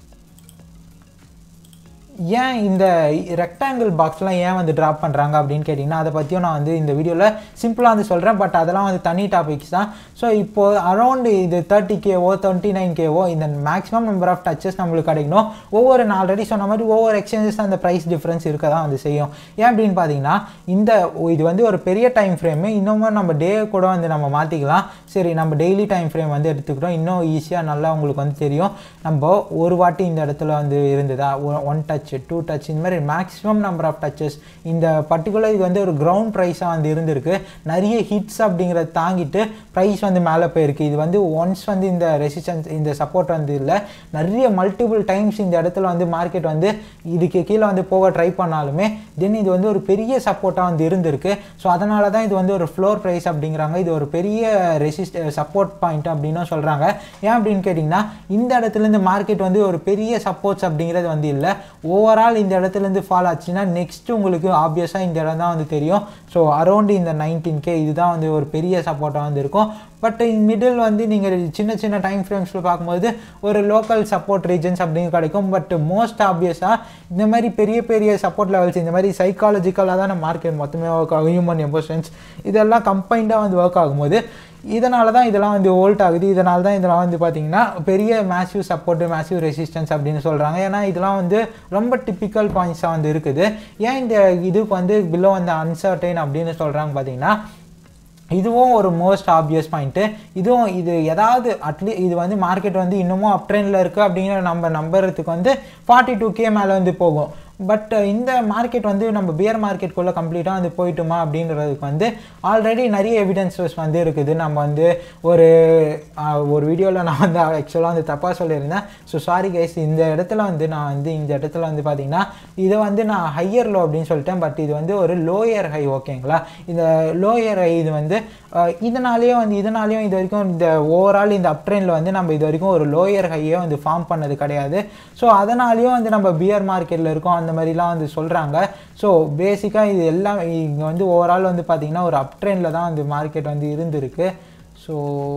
ஏன் இந்த ரெக்டாங்கிள் பாக்ஸ்லாம் ஏன் வந்து ட்ராப் பண்ணுறாங்க அப்படின்னு கேட்டிங்கன்னா அதை பற்றியும் நான் வந்து இந்த வீடியோவில் சிம்பிளாக வந்து சொல்கிறேன் பட் அதெல்லாம் வந்து தனி டாபிக்ஸ் தான் ஸோ இப்போது அரௌண்ட் இது தேர்ட்டி கேவோ டுவெண்ட்டி நைன் கேவோ இந்த மேக்ஸிமம் நம்பர் ஆஃப் டச்சஸ் நம்மளுக்கு கிடைக்கணும் ஒவ்வொரு நான் ஆல்ரெடி சொன்ன மாதிரி ஒவ்வொரு எக்ஸ்சேஞ்சஸ் அந்த ப்ரைஸ் டிஃப்ரென்ஸ் இருக்க தான் வந்து செய்யும் ஏன் அப்படின்னு பார்த்தீங்கன்னா இந்த இது வந்து ஒரு பெரிய டைம் ஃப்ரேமு இன்னமும் நம்ம டே கூட வந்து நம்ம மாற்றிக்கலாம் சரி நம்ம டெய்லி டைம் ஃப்ரேம் வந்து எடுத்துக்கிட்டோம் இன்னும் ஈஸியாக நல்லா உங்களுக்கு வந்து தெரியும் நம்ம ஒரு வாட்டி இந்த இடத்துல வந்து இருந்ததா one touch touch two touch இந்த மாதிரி மேக்ஸிமம் நம்பர் ஆஃப் டச்சஸ் இந்த பர்டிகுலர் இது வந்து ஒரு கிரவுண்ட் ப்ரைஸாக வந்து இருந்திருக்கு நிறைய ஹிட்ஸ் அப்படிங்கிறத தாங்கிட்டு ப்ரைஸ் வந்து மேலே போயிருக்கு இது வந்து ஒன்ஸ் வந்து இந்த ரெசிஸ்டன்ஸ் இந்த சப்போர்ட் வந்து இல்லை நிறைய மல்டிபிள் டைம்ஸ் இந்த இடத்துல வந்து மார்க்கெட் வந்து இதுக்கு கீழே வந்து போக ட்ரை பண்ணாலுமே தென் இது வந்து ஒரு பெரிய சப்போர்ட்டாக வந்து இருந்திருக்கு ஸோ அதனால தான் இது வந்து ஒரு ஃப்ளோர் ப்ரைஸ் அப்படிங்கிறாங்க இது ஒரு பெரிய ரெசிஸ்ட் சப்போர்ட் பாயிண்ட் அப்படின்னும் சொல்கிறாங்க ஏன் அப்படின்னு கேட்டிங்கன்னா இந்த இடத்துலேருந்து மார்க்கெட் வந்து ஒரு பெரிய சப்போர்ட்ஸ் அப்படிங்கிறது வந்து இல்லை ஓவரால் இந்த இடத்துலேருந்து ஃபால் ஆச்சுன்னா நெக்ஸ்ட் உங்களுக்கு ஆப்வியஸாக இந்த இடம் தான் வந்து தெரியும் ஸோ அரௌண்ட் இந்த நைன்டீன் கே இதுதான் வந்து ஒரு பெரிய சப்போர்ட்டாக வந்து இருக்கும் பட் மிடில் வந்து நீங்கள் சின்ன சின்ன டைம் ஃப்ரேம்ஸில் பார்க்கும்போது ஒரு லோக்கல் சப்போர்ட் ரீஜன்ஸ் அப்படின்னு கிடைக்கும் பட் மோஸ்ட் ஆப்வியஸாக இந்த மாதிரி பெரிய பெரிய சப்போர்ட் லெவல்ஸ் இந்த மாதிரி சைக்காலஜிக்கலாக தான் மார்க்கெட் மொத்தமே ஒர்க் ஆகும் ஹியூமன் எமோஷன்ஸ் இதெல்லாம் கம்பைண்டாக வந்து ஒர்க் ஆகும்போது இதனால தான் இதெல்லாம் வந்து ஓல்ட் ஆகுது இதனால தான் இதெல்லாம் வந்து பார்த்தீங்கன்னா பெரிய மேசிவ் சப்போர்ட்டு மேசிவ் ரெசிஸ்டன்ஸ் அப்படின்னு சொல்கிறாங்க ஏன்னா இதெல்லாம் வந்து ரொம்ப டிப்பிக்கல் பாயிண்ட்ஸாக வந்து இருக்குது ஏன் இந்த இதுக்கு வந்து பிலோ வந்து அன்சர்டைன் அப்படின்னு சொல்கிறாங்க பார்த்தீங்கன்னா இதுவும் ஒரு மோஸ்ட் ஆப்வியஸ் பாயிண்ட்டு இதுவும் இது ஏதாவது அட்லீஸ்ட் இது வந்து மார்க்கெட் வந்து இன்னமும் அப் ட்ரெண்டில் இருக்குது அப்படிங்கிற நம்ம நம்புறதுக்கு வந்து ஃபார்ட்டி டூ கே மேலே வந்து போகும் பட் இந்த மார்க்கெட் வந்து நம்ம பியர் மார்க்கெட்டுக்குள்ளே கம்ப்ளீட்டாக வந்து போயிட்டுமா அப்படின்றதுக்கு வந்து ஆல்ரெடி நிறைய எவிடன்சஸ் வந்து இருக்குது நம்ம வந்து ஒரு ஆஹ், ஒரு வீடியோவில் நான் வந்து ஆக்சுவலாக வந்து தப்பாக சொல்லியிருந்தேன் ஸோ சாரி கைஸ் இந்த இடத்துல வந்து நான் வந்து இந்த இடத்துல வந்து பார்த்தீங்கன்னா இதை வந்து நான் ஹையர் லோ அப்படின்னு சொல்லிட்டேன் பட் இது வந்து ஒரு லோயர் ஹை ஓகேங்களா இந்த லோயர் ஹை இது வந்து ஆஹ், இதனாலேயே வந்து இதனாலேயும் இது வரைக்கும் இந்த ஓவரால் இந்த அப்ட்ரெயினில் வந்து நம்ம இது வரைக்கும் ஒரு லோயர் ஹையே வந்து ஃபார்ம் பண்ணது கிடையாது ஸோ அதனாலேயும் வந்து நம்ம பியர் மார்க்கெட்டில் இருக்கோம் அந்த மாதிரிலாம் வந்து சொல்கிறாங்க ஸோ பேசிக்காக இது எல்லாம் இங்கே வந்து ஓவரால் வந்து பார்த்திங்கன்னா ஒரு அப் ட்ரெண்டில் தான் வந்து மார்க்கெட் வந்து இருந்திருக்கு ஸோ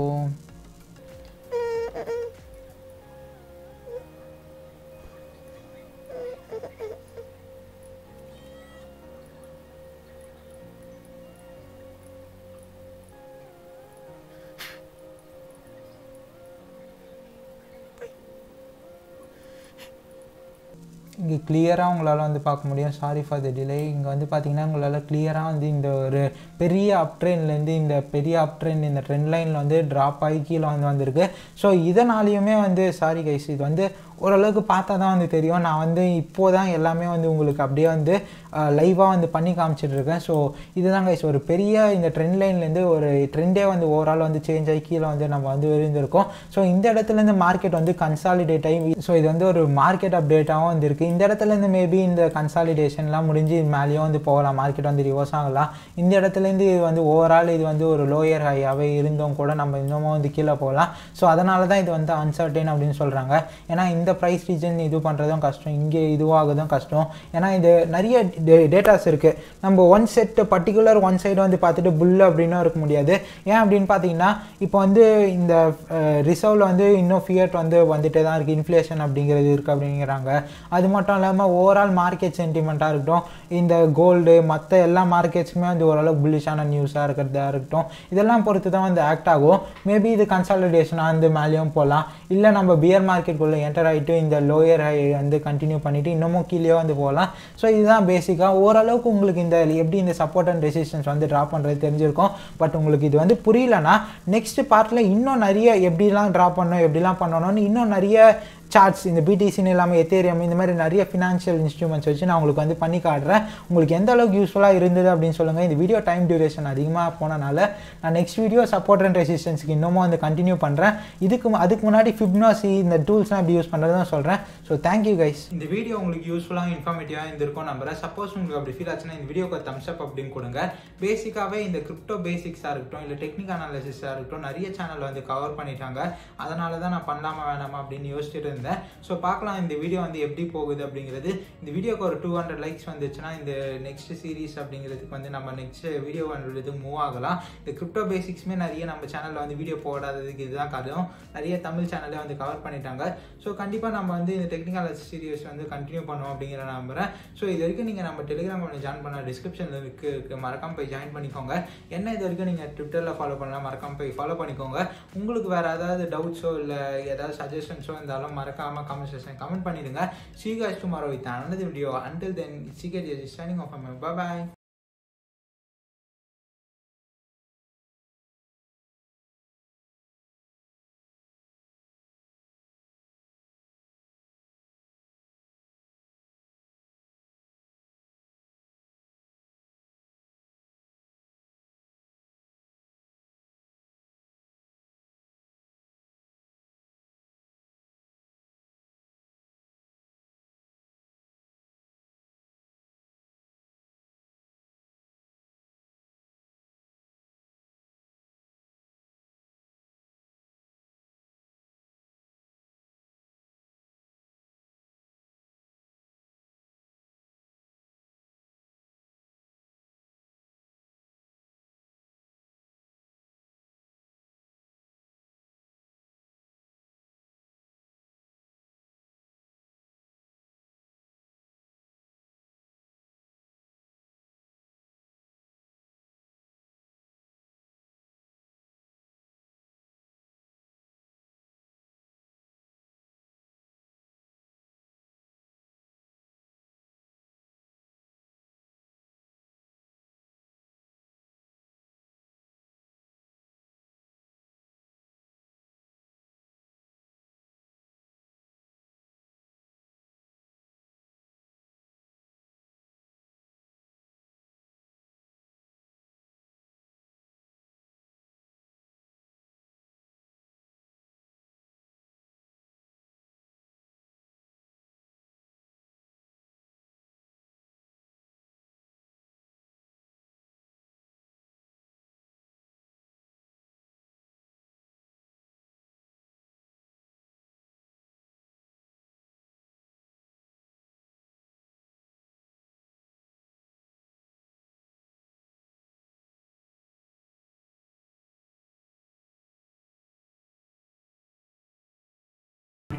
இங்கே கிளியராக உங்களால் வந்து பார்க்க முடியும் சாரி ஃபார் த டிலே இங்கே வந்து பார்த்தீங்கன்னா உங்களால் கிளியராக வந்து இந்த ஒரு பெரிய அப் ட்ரெயின்லேருந்து இந்த பெரிய அப் ட்ரெயின் இந்த ட்ரெண்ட் லைனில் வந்து ட்ராப் ஆகி கீழே வந்து வந்திருக்கு ஸோ இதனாலையுமே வந்து சாரி கைஸ் இது வந்து ஓரளவுக்கு பார்த்தா தான் வந்து தெரியும் நான் வந்து இப்போ தான் எல்லாமே வந்து உங்களுக்கு அப்படியே வந்து லைவாக வந்து பண்ணி காமிச்சிட்டு இருக்கேன் ஸோ இதுதான் கைஸ் ஒரு பெரிய இந்த ட்ரெண்ட் லைன்லேருந்து ஒரு ட்ரெண்டே வந்து ஓவரால் வந்து சேஞ்ச் ஆகி கீழே வந்து நம்ம வந்து இருந்திருக்கோம் ஸோ இந்த இடத்துலேருந்து மார்க்கெட் வந்து கன்சாலிடேட் ஆகி ஸோ இது வந்து ஒரு மார்க்கெட் அப்டேட்டாகவும் வந்து இருக்குது இந்த இடத்துலேருந்து மேபி இந்த கன்சாலிடேஷன்லாம் முடிஞ்சு இது மேலேயும் வந்து போகலாம் மார்க்கெட் வந்து ரிவர்ஸ் ஆகலாம் இந்த இடத்துலேருந்து இது வந்து ஓவரால் இது வந்து ஒரு லோயர் ஹையாகவே இருந்தும் கூட நம்ம இன்னமும் வந்து கீழே போகலாம் ஸோ அதனால தான் இது வந்து அன்சர்டைன் அப்படின்னு சொல்கிறாங்க ஏன்னா இந்த ப்ரைஸ் ரீஜன் இது பண்ணுறதும் கஷ்டம் இங்கே இதுவாகுதும் கஷ்டம் ஏன்னா இது நிறைய டேட்டாஸ் இருக்குது நம்ம one set particular one side வந்து பார்த்துட்டு புல் அப்படின்னும் இருக்க முடியாது ஏன் அப்படின்னு பார்த்தீங்கன்னா இப்போ வந்து இந்த ரிசர்வில் வந்து இன்னும் ஃபியட் வந்து வந்துட்டே தான் இருக்குது இன்ஃப்ளேஷன் அப்படிங்கிறது இருக்குது அப்படிங்கிறாங்க அது மட்டும் இல்லாமல் ஓவரால் மார்க்கெட் சென்டிமெண்ட்டாக இருக்கட்டும் இந்த கோல்டு மற்ற எல்லா மார்க்கெட்ஸுமே வந்து ஓரளவுக்கு புல்லிஷான நியூஸாக இருக்கிறதா இருக்கட்டும் இதெல்லாம் பொறுத்து தான் வந்து ஆக்ட் ஆகும் மேபி இது கன்சாலிடேஷனாக வந்து மேலேயும் போகலாம் இல்லை நம்ம பியர் மார்க்கெட்டுக்குள்ளே என்டர் ஆகிட்டு இந்த லோயர் ஹை வந்து கண்டினியூ பண்ணிவிட்டு இன்னமும் கீழே வந்து போகலாம் ஸோ இதுதான் பேசிக்காக ஓரளவுக்கு உங்களுக்கு இந்த எப்படி இந்த சப்போர்ட் அண்ட் ரெசிஸ்டன்ஸ் வந்து ட்ரா பண்ணுறது தெரிஞ்சிருக்கும் பட் உங்களுக்கு இது வந்து புரியலனா நெக்ஸ்ட் பார்ட்டில் இன்னும் நிறைய எப்படிலாம் ட்ரா பண்ணணும் எப்படிலாம் பண்ணணும்னு இன்னும் நிறைய சார்ட்ஸ் இந்த பிடிசின்னு இல்லாமல் எத்தேரியம் இந்த மாதிரி நிறைய ஃபினான்ஷியல் இன்ஸ்ட்ருமெண்ட்ஸ் வச்சு நான் உங்களுக்கு வந்து பண்ணி காட்டுறேன் உங்களுக்கு எந்த அளவுக்கு யூஸ்ஃபுல்லாக இருந்தது அப்படின்னு சொல்லுங்கள் இந்த வீடியோ டைம் டியூரேஷன் அதிகமாக போனனால நான் நெக்ஸ்ட் வீடியோ சப்போர்ட் அண்ட் ரெசிஸ்டன்ஸ்க்கு இன்னமும் வந்து கண்டினியூ பண்ணுறேன் இதுக்கு மு- அதுக்கு முன்னாடி ஃபிப்னாசி இந்த டூல்ஸ்லாம் எப்படி யூஸ் பண்ணுறதுன்னு சொல்கிறேன் ஸோ தேங்க்யூ கைஸ் இந்த வீடியோ உங்களுக்கு யூஸ்ஃபுல்லாக இன்ஃபார்மேட்டிவாக இருந்திருக்கும் நம்புறேன் சப்போஸ் உங்களுக்கு அப்படி ஃபீல் ஆச்சுன்னா இந்த வீடியோக்கு தம்ஸ் அப் அப்படின்னு கொடுங்க பேசிக்காகவே இந்த கிரிப்டோ பேசிக்ஸாக இருக்கட்டும் இல்லை டெக்னிக் அனாலிசிஸாக இருக்கட்டும் நிறைய சேனல் வந்து கவர் பண்ணிட்டாங்க அதனால தான் நான் பண்ணலாமா வேணாமா அப்படின்னு யோசிச்சுட்டு இருந்தேன் ஸோ பார்க்கலாம் இந்த வீடியோ வந்து எப்படி போகுது அப்படிங்கிறது இந்த வீடியோக்கு ஒரு டூ ஹண்ட்ரட் லைக்ஸ் வந்துச்சுன்னா இந்த நெக்ஸ்ட் சீரிஸ் அப்படிங்கிறதுக்கு வந்து நம்ம நெக்ஸ்ட் வீடியோ பண்ணுறது மூவ் ஆகலாம் இந்த கிரிப்டோ பேசிக்ஸ்மே நிறைய நம்ம சேனலில் வந்து வீடியோ போடாததுக்கு இதுதான் காரணம் நிறைய தமிழ் சேனலே வந்து கவர் பண்ணிட்டாங்க ஸோ கண்டிப்பாக நம்ம வந்து இந்த டெக்னிக்கல் சீரியஸ் வந்து கண்டினியூ பண்ணுவோம் அப்படிங்கிற நான் நம்புறேன் ஸோ இது வரைக்கும் நீங்கள் நம்ம டெலிகிராம் கொஞ்சம் ஜாயின் பண்ண டிஸ்கிரிப்ஷனில் இருக்கு இருக்கு. மறக்காம போய் ஜாயின் பண்ணிக்கோங்க என்ன இது வரைக்கும் நீங்கள் ட்விட்டரில் ஃபாலோ பண்ணலாம் மறக்காம போய் ஃபாலோ பண்ணிக்கோங்க உங்களுக்கு வேறு ஏதாவது டவுட்ஸோ இல்லை ஏதாவது சஜஷன்ஸோ இருந்தாலும் மறக்காம கமெண்ட் செக்ஷன் கமெண்ட் பண்ணிடுங்க see you guys tomorrow with another video until then it's CKJ signing off bye bye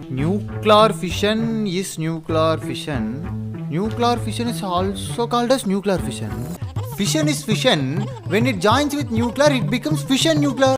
Nuclear fission is nuclear fission. Nuclear fission is also called as nuclear fission. Fission is fission. When it joins with nuclear, it becomes fission nuclear.